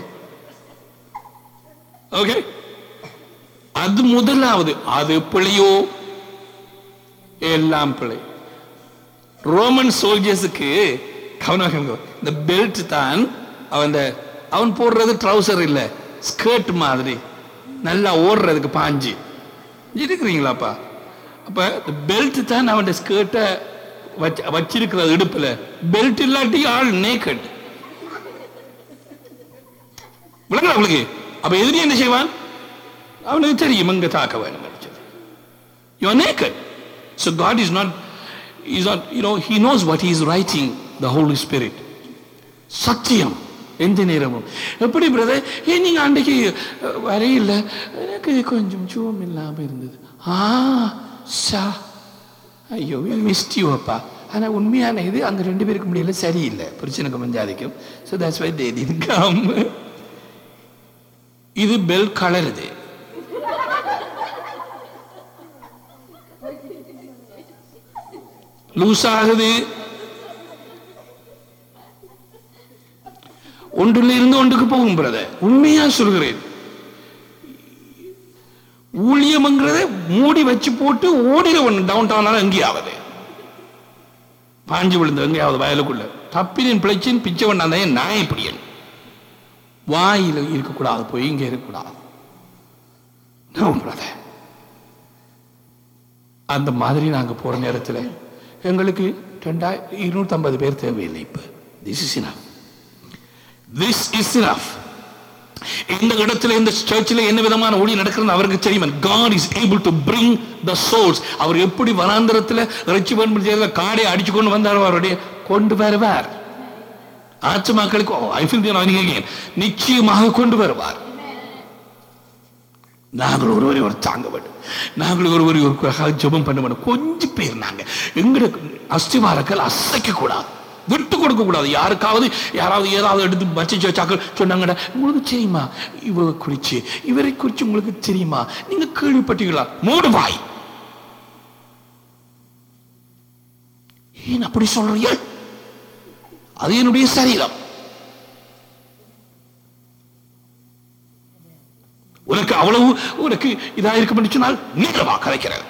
okay? அது முதலாவது அது பிழையோ எல்லாம் பிழை ரோமன் சோல்ஜர்ஸுக்கு கவனம் இந்த பெல்ட் தான் அவன் இந்த- அவன் போடுறது ட்ரௌசர் இல்ல ஸ்கர்ட் மாதிரி நல்லா ஓடுறதுக்கு பாஞ்சு இருக்கிறீங்களாப்பா அப்ப இந்த பெல்ட் தான் அவன் ஸ்கர்ட்டை வச்சு வச்சிருக்கிறது இடுப்புல பெல்ட் இல்லாட்டி ஆள் நேக்கட் விளங்குதா உங்களுக்கு அப்ப எதிரி என்ன செய்வான் அவனுக்கு தெரியும் எங்க தாக்க வேணும் You are naked. So God is not, He's not, you know, He knows what He is writing, the Holy Spirit. சத்தியம் எந்த நேரமும் எப்படி பிரதர் ஏன் நீங்க அன்றைக்கு அஹ், வரையில எனக்கு கொஞ்சம் சுவம் இல்லாம இருந்தது ஆ சா ஐயோ மிஸ்ட் யூ அப்பா ஆனா உண்மையான இது அங்க ரெண்டு பேருக்கு முடியல சரியில்லை பிரச்சனைக்கு மஞ்சாதிக்கும் so that's why they did come இது பெல் கலருது லூஸ் ஆகுது ஒன்றில் இருந்து ஒன்றுக்கு போகும் பிரதர் உண்மையா சொல்கிறேன் ஊழியம்ங்கிறத மூடி வச்சு போட்டு ஓடிட ஒன்று டவுன் டவுனால எங்கேயாவது பாஞ்சு விழுந்து எங்கேயாவது வயலுக்குள்ள தப்பினின் பிழைச்சின் பிச்சை பண்ணாதே நான் இப்படியன் வாயில் இருக்கக்கூடாது போய் இங்க இருக்கக்கூடாது No, brother. அந்த மாதிரி நாங்க போற நேரத்தில் எங்களுக்கு ரெண்டாயிரம் இருநூத்தி பேர் தேவையில்லை இப்ப this is enough this is enough இந்த இடத்துல இந்த சர்ச்சில் என்ன விதமான ஒளி நடக்கிறது அவருக்கு தெரியும் God is able to bring the souls அவர் எப்படி வனாந்திரத்தில் இறைச்சி பயன்படுத்தி காடை அடிச்சு கொண்டு வந்தார் அவருடைய கொண்டு வருவார் ஆத்துமாக்களுக்கு ஐ ஃபீல் நிச்சயமாக கொண்டு வருவார் நாங்கள் ஒருவரை ஒரு தாங்க வேண்டும் நாங்கள் ஒருவரை ஒரு ஜெபம் பண்ண வேண்டும் கொஞ்சம் பேர் நாங்க எங்களுக்கு அஸ்திவாரங்கள் அசைக்க கூடாது விட்டு கொடுக்க கூடாது யாருக்காவது யாராவது ஏதாவது எடுத்து வச்சு வச்சாக்கள் சொன்னாங்கடா உங்களுக்கு தெரியுமா இவ குறிச்சு இவரை குறிச்சு உங்களுக்கு தெரியுமா நீங்க கேள்விப்பட்டீங்களா மூடு வாய் ஏன் அப்படி சொல்றீங்க அது என்னுடைய சரீரம் உனக்கு அவ்வளவு உனக்கு இதா இருக்கும் சொன்னால் நீளவா கலைக்கிறாருக்கு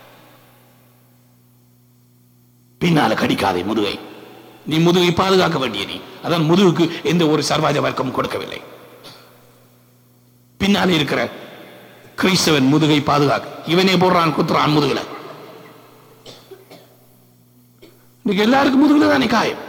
பின்னால கடிக்காதே முதுகை நீ முதுகை பாதுகாக்க வேண்டிய நீ அதான் முதுகுக்கு எந்த ஒரு சர்வாஜ வர்க்கமும் கொடுக்கவில்லை பின்னாலே இருக்கிற கிறிஸ்தவன் முதுகை பாதுகாக்க இவனே போடுறான் குத்துறான் முதுகுல இன்னைக்கு எல்லாருக்கும் முதுகுல தானே காயம்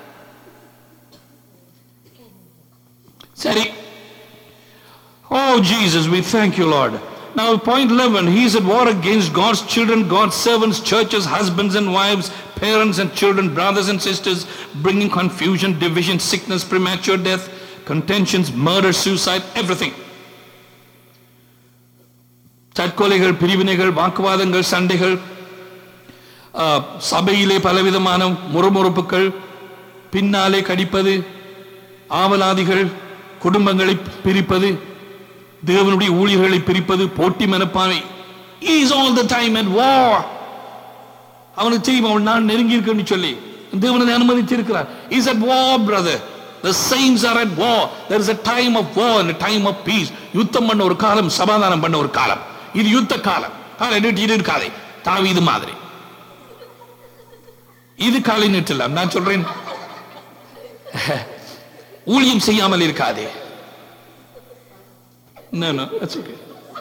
சரி Oh, Jesus, we thank you, Lord. Now, point 11, he is at war against God's children, God's servants, churches, husbands and wives, parents and children, brothers and sisters, bringing confusion, division, sickness, premature death, contentions, murder, suicide, everything. தற்கொலைகள் பிரிவினைகள் வாக்குவாதங்கள் சண்டைகள் ஆ, சபையிலே பலவிதமான முறுமுறுப்புகள் பின்னாலே கடிப்பது ஆவலாதிகள் குடும்பங்களை பிரிப்பது தேவனுடைய ஊழியர்களை பிரிப்பது போட்டி மனப்பான்மை is all the time at war அவனுக்கு தெரியும் அவன் நான் நெருங்கி இருக்கேன்னு சொல்லி தேவனை அனுமதித்து இருக்கிறார் is at war brother the saints are at war there is a time of war and a time of peace யுத்தம் பண்ண ஒரு காலம் சமாதானம் பண்ண ஒரு காலம் இது யுத்த காலம் காலை நீட்டிட்டு இருக்காதே தாவீது மாதிரி இது காலை நீட்டலாம் நான் சொல்றேன் ஊழியம் செய்யாமல் இருக்காதே No, no, that's okay.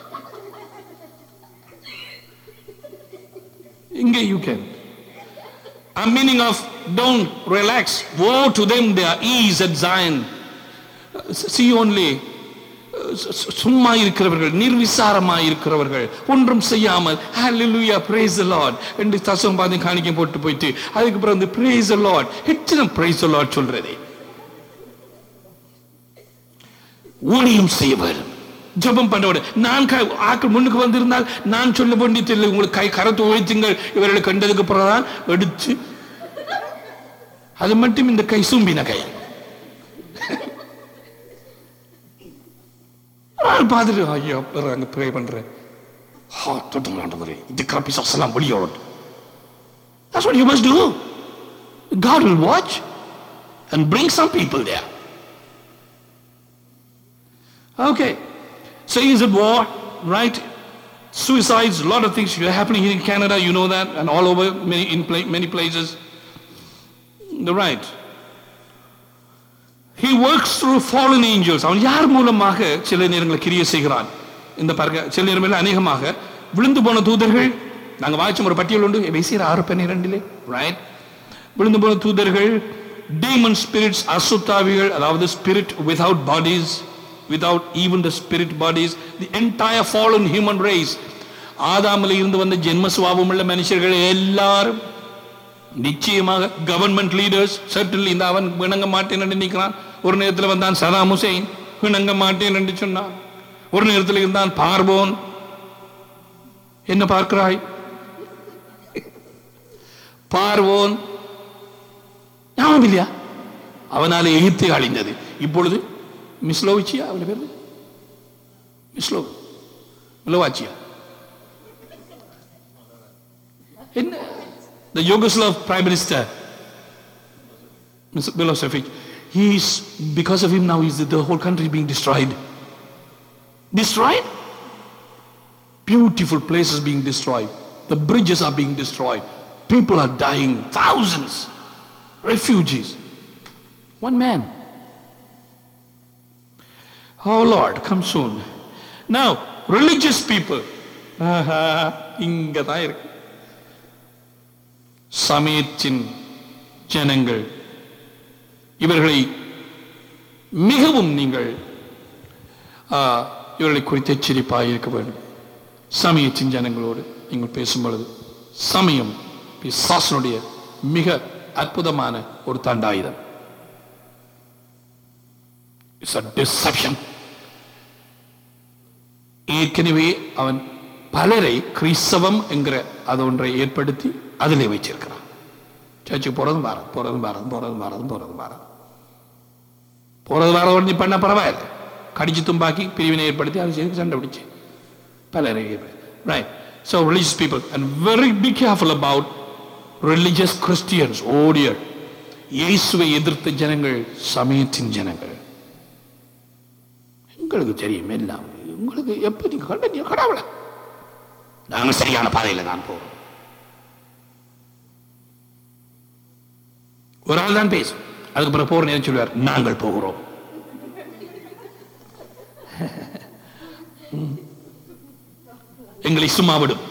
Inge, you can. A meaning of don't relax. Woe to them, their ease at Zion. See only. சு- சும்மா இருக்கிறவர்கள் நிர்விசாரமா இருக்கிறவர்கள் ஒன்றும் செய்யாமல் ஹalleluya praise the lord என்று தசம் பாதி காணிக்க போட்டு போயிட்டு அதுக்கு அப்புறம் வந்து praise the lord எத்தனை praise the lord சொல்றதே ஊழியம் செய்ய வேண்டும் ஜெபம் பண்ண வேண்டும் நான் க- ஆக்கள் முன்னுக்கு வந்திருந்தால் நான் சொல்ல வேண்டியது இல்லை உங்களுக்கு கை கரத்து உழைத்துங்கள் இவர்களை கண்டதுக்கு பிறகுதான் எடுத்து அது மட்டும் இந்த கை சூம்பின கை நான் பார்த்துட்டு ஐயோ அங்க ப்ரே பண்றேன் ஹா தொட்டு ஆண்டவரே இது கிளப்பி சசலாம் வெளியோடு That's what you must do. God will watch and bring some people there. Okay. So he's at war, right? Suicides, a lot of things are happening here in Canada, you know that, and all over many, in pla- many places. The right. He works through fallen angels. அவன் யார் மூலமாக சில நேரங்களில் கிரியை செய்கிறான் இந்த பாருங்க சில நேரங்களில் அநேகமாக விழுந்து போன தூதர்கள் நாங்க வாய்ச்ச ஒரு பட்டியல் உண்டு பேசிற ஆறு பன்னிரெண்டிலே ரைட் விழுந்து போன தூதர்கள் டீமன் ஸ்பிரிட்ஸ் அசுத்தாவிகள் அதாவது spirit without bodies without even the spirit bodies the entire fallen human race ஆதாமில் இருந்து வந்த ஜென்ம சுவாபம் உள்ள மனுஷர்கள் எல்லாரும் நிச்சயமாக கவர்மெண்ட் லீடர்ஸ் சர்டில் இந்த அவன் விணங்க மாட்டேன் என்று நிற்கிறான் ஒரு நேரத்தில் வந்தான் சதாம் ஹுசைன் விணங்க மாட்டேன் என்று சொன்னான் ஒரு நேரத்தில் இருந்தான் பார்வோன் என்ன பார்க்கிறாய் பார்வோன் ஞாபகம் இல்லையா அவனால எகிப்து அழிந்தது இப்பொழுது மிஸ்லோவிச்சியா அவளை பேர் மிஸ்லோ மிலோவாச்சியா என்ன the Yugoslav Prime Minister, Mr. Milosevic, He's, because of him now, is the whole country being destroyed. Destroyed? Beautiful places being destroyed. The bridges are being destroyed. People are dying. Thousands. Refugees. One man. Oh Lord, come soon. Now, religious people. ஆஹா, இங்க தான் இருக்கு சமயத்தின் ஜனங்கள் இவர்களை மிகவும் நீங்கள் ஆ, இவர்களை குறித்து எச்சரிப்பாக இருக்க வேண்டும் சமயத்தின் ஜனங்களோடு நீங்கள் பேசும் பொழுது சமயம் பிசாசனுடைய மிக அற்புதமான ஒரு தண்டாயுதம் இட்ஸ் அ டிசெப்ஷன் ஏற்கனவே அவன் பலரை கிறிஸ்தவம் என்கிற அது ஒன்றை ஏற்படுத்தி அதிலே வச்சிருக்கிறான் சர்ச்சுக்கு போறதும் வாரம் போறதும் வாரம் போறதும் வாரம் போறதும் வாரம் போறது வாரம் ஒன்று பண்ண பரவாயில்ல கடிச்சு தும்பாக்கி பிரிவினை ஏற்படுத்தி அது செய்து சண்டை பிடிச்சு பலரை right so religious people and very be careful about religious Christians ஓடியர் இயேசுவை எதிர்த்த ஜனங்கள் சமயத்தின் ஜனங்கள் எங்களுக்கு தெரியும் எல்லாம் உங்களுக்கு எப்ப நீங்க கண்ட கடவுளை நாங்கள் சரியான பாதையில தான் போறோம் ஒரு ஆள் தான் பேசும் அதுக்கு பிறகு போற நேரம் சொல்லுவார் நாங்கள் போகிறோம் எங்களை சும்மா விடும்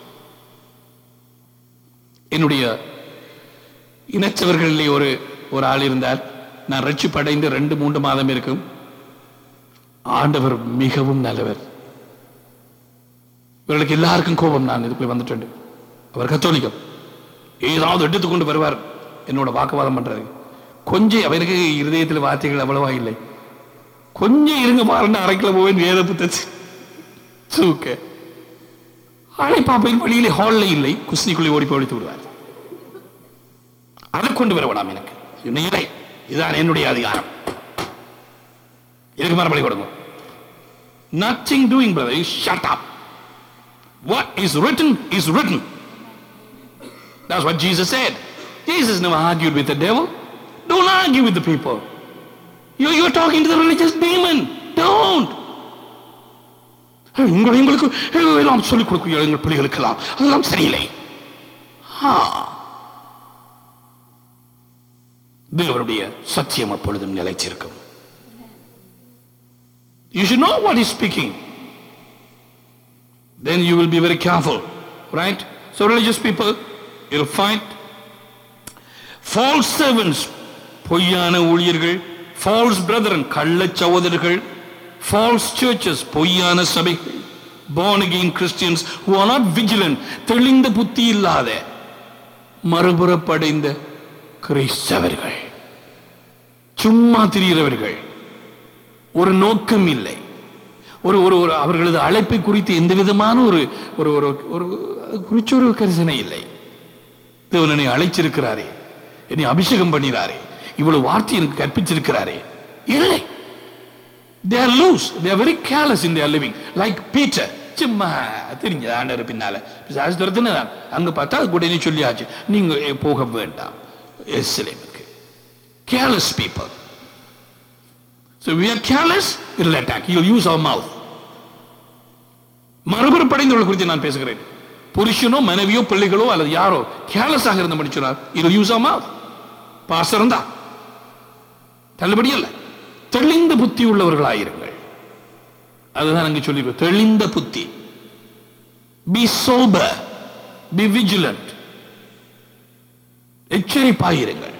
என்னுடைய இனச்சவர்களிலே ஒரு ஒரு ஆள் இருந்தார் நான் ரட்சிப்படைந்து ரெண்டு மூன்று மாதம் இருக்கும் ஆண்டவர் மிகவும் நல்லவர் இவர்களுக்கு எல்லாருக்கும் கோபம் நான் இதுக்குள்ள வந்துட்டேன் அவர் கத்தோலிக்கம் ஏதாவது எடுத்துக்கொண்டு வருவார் என்னோட வாக்குவாதம் பண்றது கொஞ்சம் அவருக்கு இருதயத்தில் வார்த்தைகள் அவ்வளவா இல்லை கொஞ்சம் இருங்க பாருன்னு அரைக்கில போவேன் வேத புத்தச்சு தூக்க ஆளை பாப்பையில் வழியிலே ஹால்ல இல்லை குஸ்னிக்குள்ளே ஓடி போய் ஒழித்து விடுவார் அதை கொண்டு வர வேணாம் எனக்கு இன்னும் இல்லை இதுதான் என்னுடைய அதிகாரம் எனக்கு மறுபடி கொடுங்க nothing doing brother you shut up what is written is written That's what Jesus said. Jesus never argued with the devil. Don't argue with the people. You- You're talking to the religious demon. Don't. உங்கள் எங்களுக்கு எல்லாம் சொல்லிக் கொடுக்க எங்கள் பிள்ளைகளுக்கெல்லாம் அதெல்லாம் சரியில்லை ஆ. தேவனுடைய சத்தியம் அப்பொழுதும் நிலைச்சிருக்கும் You should know what he's speaking. Then you will be very careful. Right? So religious people, you'll find false servants, பொய்யான ஊழியர்கள் false brethren, கள்ள சகோதரர்கள் false churches, பொய்யான சபைகள் born again Christians who are not vigilant, தெளிந்த புத்தி இல்லாத மறுபுறப்படைந்த கிறிஸ்தவர்கள் சும்மா திரிகிறவர்கள் ஒரு நோக்கம் இல்லை ஒரு ஒரு ஒரு அவர்களது அழைப்பை குறித்து எந்த விதமான ஒரு ஒரு ஒரு ஒரு குறிச்ச ஒரு கரிசனை இல்லை தேவன் என்னை அழைச்சிருக்கிறாரே என்னை அபிஷேகம் பண்ணினாரே இவ்வளவு வார்த்தை எனக்கு கற்பிச்சிருக்கிறாரே இல்லை they are loose they are very careless in their living like Peter சும்மா தெரிஞ்ச ஆண்டவர் பின்னால பிசாசு துரத்துனதான் அங்க பார்த்தா அது உடனே சொல்லியாச்சு நீங்க ஏ, போக வேண்டாம் எஸ்லேமுக்கு careless people So we are careless, it will attack. He will use our mouth. மறுபுறப்படைந்தவர்கள் குறித்து நான் பேசுகிறேன் புருஷனோ மனைவியோ பிள்ளைகளோ அல்லது யாரோ கேர்லஸாக இருந்த முடிச்சுனார் இது யூஸ் ஆமா பாசரம் தான் தள்ளுபடி அல்ல தெளிந்த புத்தி உள்ளவர்களாயிருங்கள் அதுதான் அங்கு சொல்லி தெளிந்த புத்தி பி சோபர் பி விஜிலண்ட் எச்சரிப்பாயிருங்கள்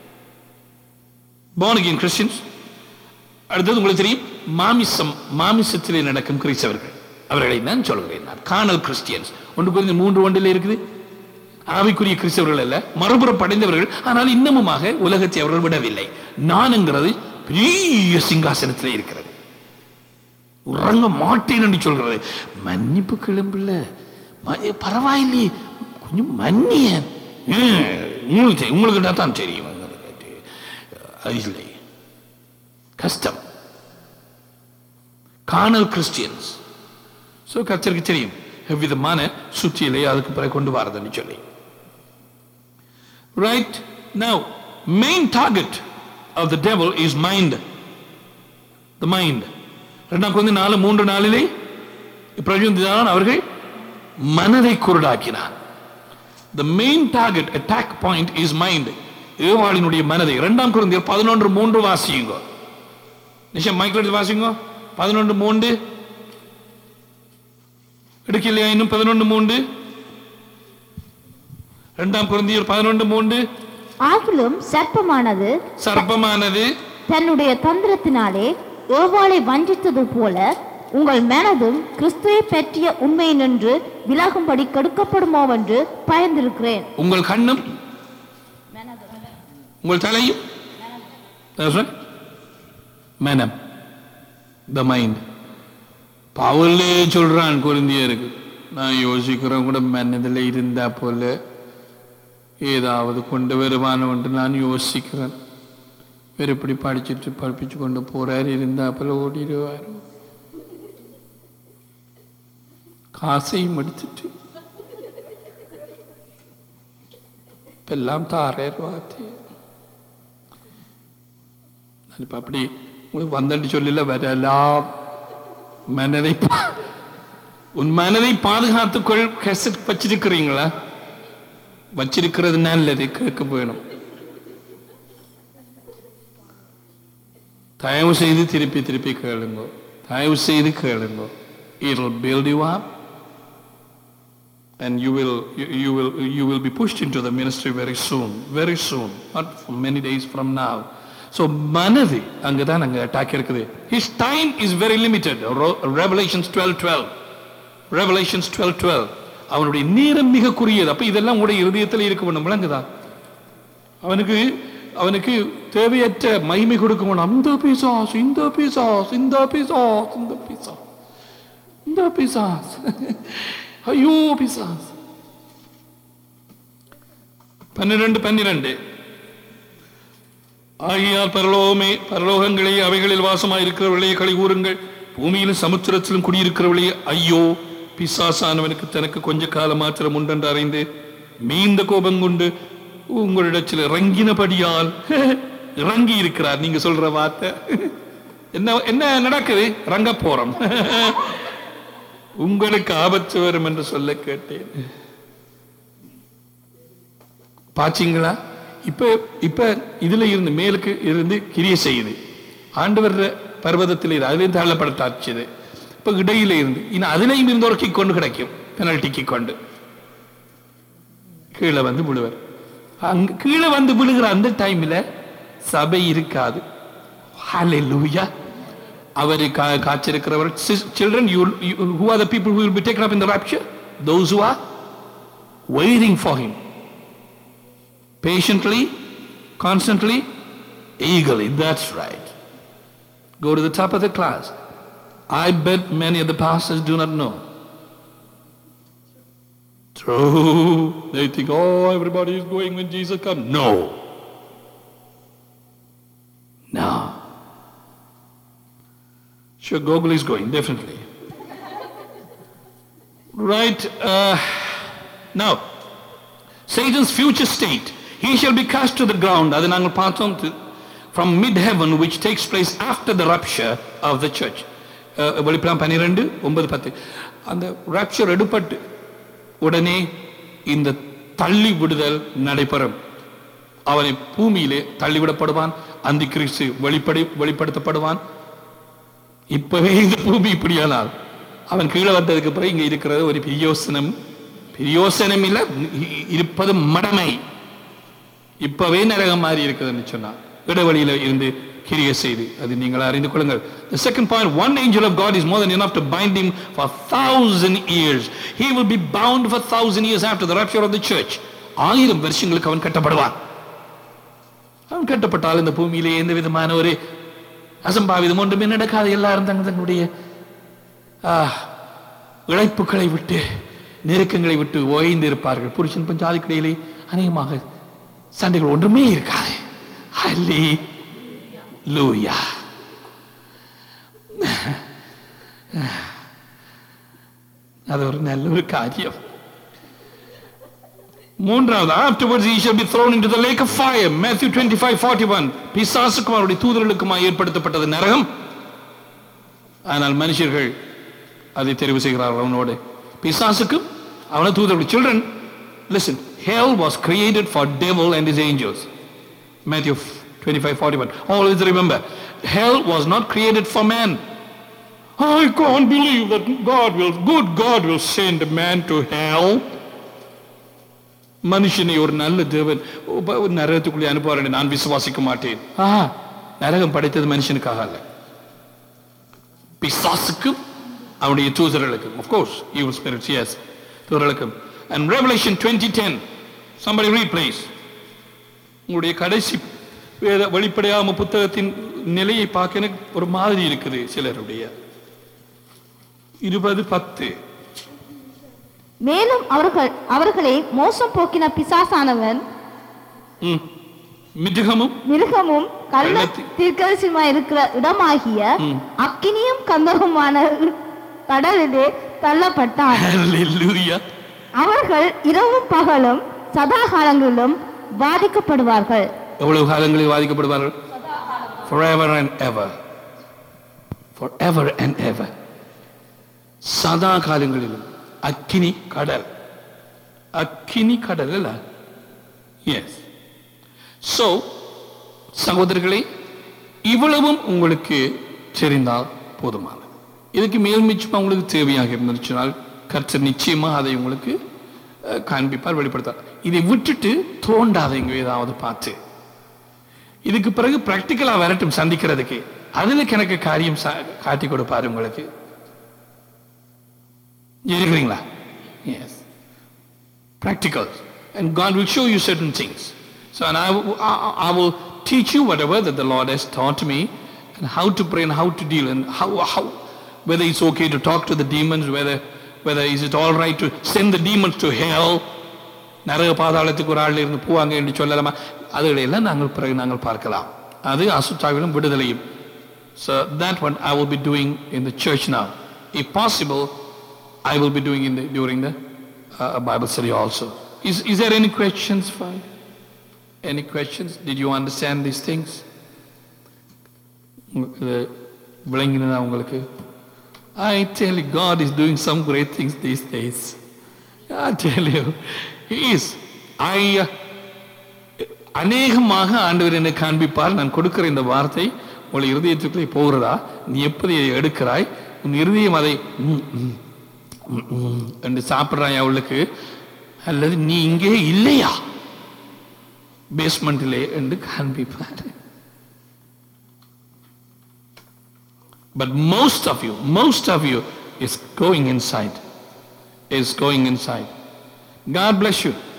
born again Christians அடுத்தது உங்களுக்கு தெரியும் மாமிசம் மாமிசத்திலே நடக்கும் கிறிஸ்தவர்கள் அவர்களை நான் சொல்கிறேன் நான் காணல் கிறிஸ்டியன்ஸ் ஒன்று குறித்து மூன்று ஒன்றில் இருக்குது ஆவிக்குரிய கிறிஸ்தவர்கள் அல்ல மறுபுறம் படைந்தவர்கள் ஆனால் இன்னமுமாக உலகத்தை அவர்கள் விடவில்லை நான்ங்கிறது பெரிய சிங்காசனத்திலே இருக்கிறது உறங்க மாட்டேன் என்று சொல்கிறது மன்னிப்பு கிளம்புல ம- பரவாயில்லையே கொஞ்சம் மன்னிய ம், உங்களுக்கு தெரியும். உங்களுக்கு தான் தெரியும் அது இல்லை கஷ்டம் காணல் கிறிஸ்டியன்ஸ் ஸோ கர்த்தருக்கு தெரியும் எவ்விதமான சுற்றியிலே அதுக்கு பிறகு கொண்டு வரதுன்னு சொல்லி right now main target of the devil is mind. The mind. ரெண்டாம் குழந்தை நாலு மூன்று நாளிலே பிரஜோதிதான் அவர்கள் மனதை குருடாக்கினான் The main target attack point is mind. ஏவாளினுடைய மனதை இரண்டாம் குழந்தையர் பதினொன்று மூன்று வாசியுங்க நிஷம் மைக்கில் எடுத்து வாசிங்க பதினொன்று மூன்று எடுக்கலையா இன்னும் பதினொன்று மூன்று இரண்டாம் குழந்தையர் பதினொன்று மூன்று ஆகிலும் சர்ப்பமானது சர்ப்பமானது தன்னுடைய தந்திரத்தினாலே ஏவாளை வஞ்சித்தது போல உங்கள் மனதும் கிறிஸ்துவை பற்றிய உண்மை நின்று விலகும்படி கெடுக்கப்படுமோ என்று பயந்திருக்கிறேன் உங்கள் கண்ணும் உங்கள் தலையும் That's right. மனம் த மைண்ட் பவுலே சொல்றான் குருந்தியருக்கு நான் யோசிக்கிறேன் கூட மனதில் இருந்தா போல ஏதாவது கொண்டு வருவானவன்ட்டு நான் யோசிக்கிறேன் வேறு இப்படி படிச்சுட்டு படிப்பிச்சு கொண்டு போறாரு இருந்தா போல ஓடிடுவார் காசையும் எடுத்துட்டு இப்பெல்லாம் தாரேர் வார்த்தை நான் இப்ப அப்படி உங்களுக்கு வந்தட்டு சொல்லல வரலாம் மனதை பா- உன் மனதை பாதுகாத்துக்கொள் கெசட் வச்சிருக்கிறீங்களா வச்சிருக்கிறது நல்லது கேட்க போயிடும் தயவு செய்து திருப்பி திருப்பி கேளுங்க தயவு செய்து கேளுங்க it will build you up and you will you, you will you will be pushed into the ministry very soon very soon not for many days from now so மனது அங்கதான் அங்க அட்டாக் இருக்குது his time is very limited Ro- revelations 12 12 revelations 12 12 அவனுடைய நேரம் மிக குறுகியது அப்ப இதெல்லாம் கூட இருதயத்தில் இருக்க வேண்டும் விளங்குதா அவனுக்கு அவனுக்கு தேவையற்ற மகிமை கொடுக்க அந்த பிசாஸ் இந்த பிசாஸ் இந்த பிசாஸ் இந்த பிசாஸ் இந்த பிசாஸ் ஐயோ பிசாஸ் பன்னிரண்டு பன்னிரண்டு ஆகியால் பரலோகமே பரலோகங்களே அவைகளில் வாசமாயிருக்கிறவர்களே களி கூறுங்கள் பூமியிலும் சமுத்திரத்திலும் குடியிருக்கிறவர்களே ஐயோ பிசாசானவனுக்கு தனக்கு கொஞ்ச காலம் மாத்திரம் உண்டென்று அறிந்து மீந்த கோபம் கொண்டு உங்களிடத்தில் இறங்கினபடியால் இறங்கி இருக்கிறார் நீங்க சொல்ற வார்த்தை என்ன என்ன நடக்குது இறங்க போறோம் உங்களுக்கு ஆபத்து வரும் என்று சொல்ல கேட்டேன் பாத்தீங்களா இப்ப இப்ப இதுல இருந்து மேலுக்கு இருந்து கிரிய செய்யுது ஆண்டவர் பர்வதத்தில் இது அதுலேயும் தள்ளப்படத்தாச்சுது இப்ப இடையில இருந்து இன்னும் அதுலேயும் இருந்து ஒரு கிக் கொண்டு கிடைக்கும் பெனல்டி கிக் கொண்டு கீழே வந்து விழுவர் அங்க கீழே வந்து விழுகிற அந்த டைம்ல சபை இருக்காது ஹalleluya அவரை கா- காத்திருக்கிறவர் children you, you who are the people who will be taken up in the rapture those who are waiting for him patiently constantly eagerly that's right go to the top of the class i bet many of the pastors do not know True. They think, oh, everybody is going when Jesus comes. No. No. Sure, Google is going, definitely. right. Uh, now, Satan's future state. He shall be cast to the ground. அது நாங்கள் பார்த்தோம் to- from mid-heaven which takes place after the rapture of the church. Uh, வெளிப்படம் பன்னிரெண்டு ஒன்பது பத்து அந்த rapture எடுப்பட்டு உடனே இந்த தள்ளி விடுதல் நடைபெறும் அவனை பூமியிலே தள்ளிவிடப்படுவான் அந்த கிறிஸ்து வெளிப்படை வெளிப்படுத்தப்படுவான் இப்பவே இந்த பூமி இப்படியானால் அவன் கீழே வந்ததுக்கு பிறகு இங்க இருக்கிறது ஒரு பிரியோசனம் பிரியோசனம் இல்ல இ- இருப்பது மடமை இப்பவே நரகம் மாறி இருக்குதுன்னு சொன்னா இடைவெளியில இருந்து கிரிய செய்து அது நீங்கள் அறிந்து கொள்ளுங்கள் the second point one angel of god is more than enough to bind him for a thousand years he will be bound for a thousand years after the rapture of the church ஆயிரம் வருஷங்களுக்கு அவன் கட்டப்படுவான் அவன் கட்டப்பட்டால் இந்த பூமியிலே எந்த விதமான ஒரு அசம்பாவிதம் ஒன்றுமே நடக்காது எல்லாரும் தங்க தங்களுடைய ஆ, இழைப்புகளை விட்டு நெருக்கங்களை விட்டு ஓய்ந்து இருப்பார்கள் புருஷன் பஞ்சாதிக்கிடையிலே அநேகமாக சண்டைகள் ஒன்றுமே இருக்காது அல்லி லூயா அது ஒரு நல்ல ஒரு காரியம் மூன்றாவது afterwards he shall be thrown into the lake of fire Matthew 25:41 பிசாசுக்கும் அவருடைய தூதர்களுக்குமாய் ஏற்படுத்தப்பட்டது நரகம் ஆனால் மனுஷர்கள் அதை தெரிவு செய்கிறார்கள் அவனோடு பிசாசுக்கும் அவன தூதர்கள் children listen hell was created for devil and his angels Matthew 25:41 always remember hell was not created for man I can't believe that God will good God will send a man to hell மனுஷனை ஒரு நல்ல தேவன் உப- ஒரு நரகத்துக்குள்ளே அனுப்புவார் என்று நான் விசுவாசிக்க மாட்டேன் ஆஹா நரகம் படைத்தது மனுஷனுக்காக அல்ல பிசாசுக்கும் அவனுடைய தூதர்களுக்கும் of course evil spirits yes தூதர்களுக்கும் and revelation 2010 somebody read please உங்களுடைய கடைசி வேத வெளிப்படையாம புத்தகத்தின் நிலையை பார்க்க எனக்கு ஒரு மாதிரி இருக்குது சிலருடைய இருபது பத்து மேலும் அவர்கள் அவர்களை மோசம் போக்கின பிசாசானவன் ம். மிருகமும் மிருகமும் கள்ள கள்ளத்தி- தீர்க்கதரிசியுமா இருக்கிற இடமாகிய அக்கினியும் கந்தகமான கடலிலே தள்ளப்பட்டான் Hallelujah. அவர்கள் இரவும் பகலும் சதா காலங்களிலும் பாதிக்கப்படுவார்கள் எவ்வளவு காலங்களில் பாதிக்கப்படுவார்கள் forever and ever forever and ever சதா காலங்களிலும் அக்கினி கடல் அக்கினி கடல் இல்ல எஸ் சோ சகோதரர்களே இவ்வளவும் உங்களுக்கு தெரிந்தால் போதுமானது இதுக்கு மேல் மிச்சமா உங்களுக்கு தேவையாக இருந்துச்சுனால் கர்த்தர் நிச்சயமா அதை உங்களுக்கு அஹ், காண்பிப்பார் வெளிப்படுத்தார் இதை விட்டுட்டு தோண்டாதீங்க ஏதாவது பார்த்து இதுக்கு பிறகு பிராக்டிக்கலா வரட்டும் சந்திக்கிறதுக்கு அதுல எனக்கு காரியம் சா- காட்டி கொடுப்பாரு உங்களுக்கு இருக்கிறீங்களா yes practical and God will show you certain things so and I, will- I, I will teach you whatever that the Lord has taught me and how to pray and how to deal and how, how whether it's okay to talk to the demons whether whether is it all right to send the demons to hell நரக பாதாளத்துக்கு ஒரு ஆள் இருந்து போவாங்க என்று சொல்லலாமா அதுகளெல்லாம் நாங்கள் பிறகு நாங்கள் பார்க்கலாம் அது அசுத்தாவிலும் விடுதலையும் So that one I will be doing in the church now. If possible, I will be doing in the, during the uh, Bible study also. Is, is there any questions for any questions? Did you understand these things? உங்களுக்கு இது விளங்கினதா உங்களுக்கு I tell you, God is doing some great things these days. I tell you, He is. I uh, அநேகமாக ஆண்டவர் என்னை காண்பிப்பார் நான் கொடுக்கிற இந்த வார்த்தை உங்கள் இருதயத்துக்குள்ளே போகிறதா நீ எப்படி அதை எடுக்கிறாய் உன் இருதயம் அதை ம், ம், ம், ம் என்று சாப்பிட்றாய் அவளுக்கு அல்லது நீ இங்கே இல்லையா பேஸ்மெண்ட்டிலே என்று காண்பிப்பார் But most of you, most of you is going inside, is going inside. God bless you.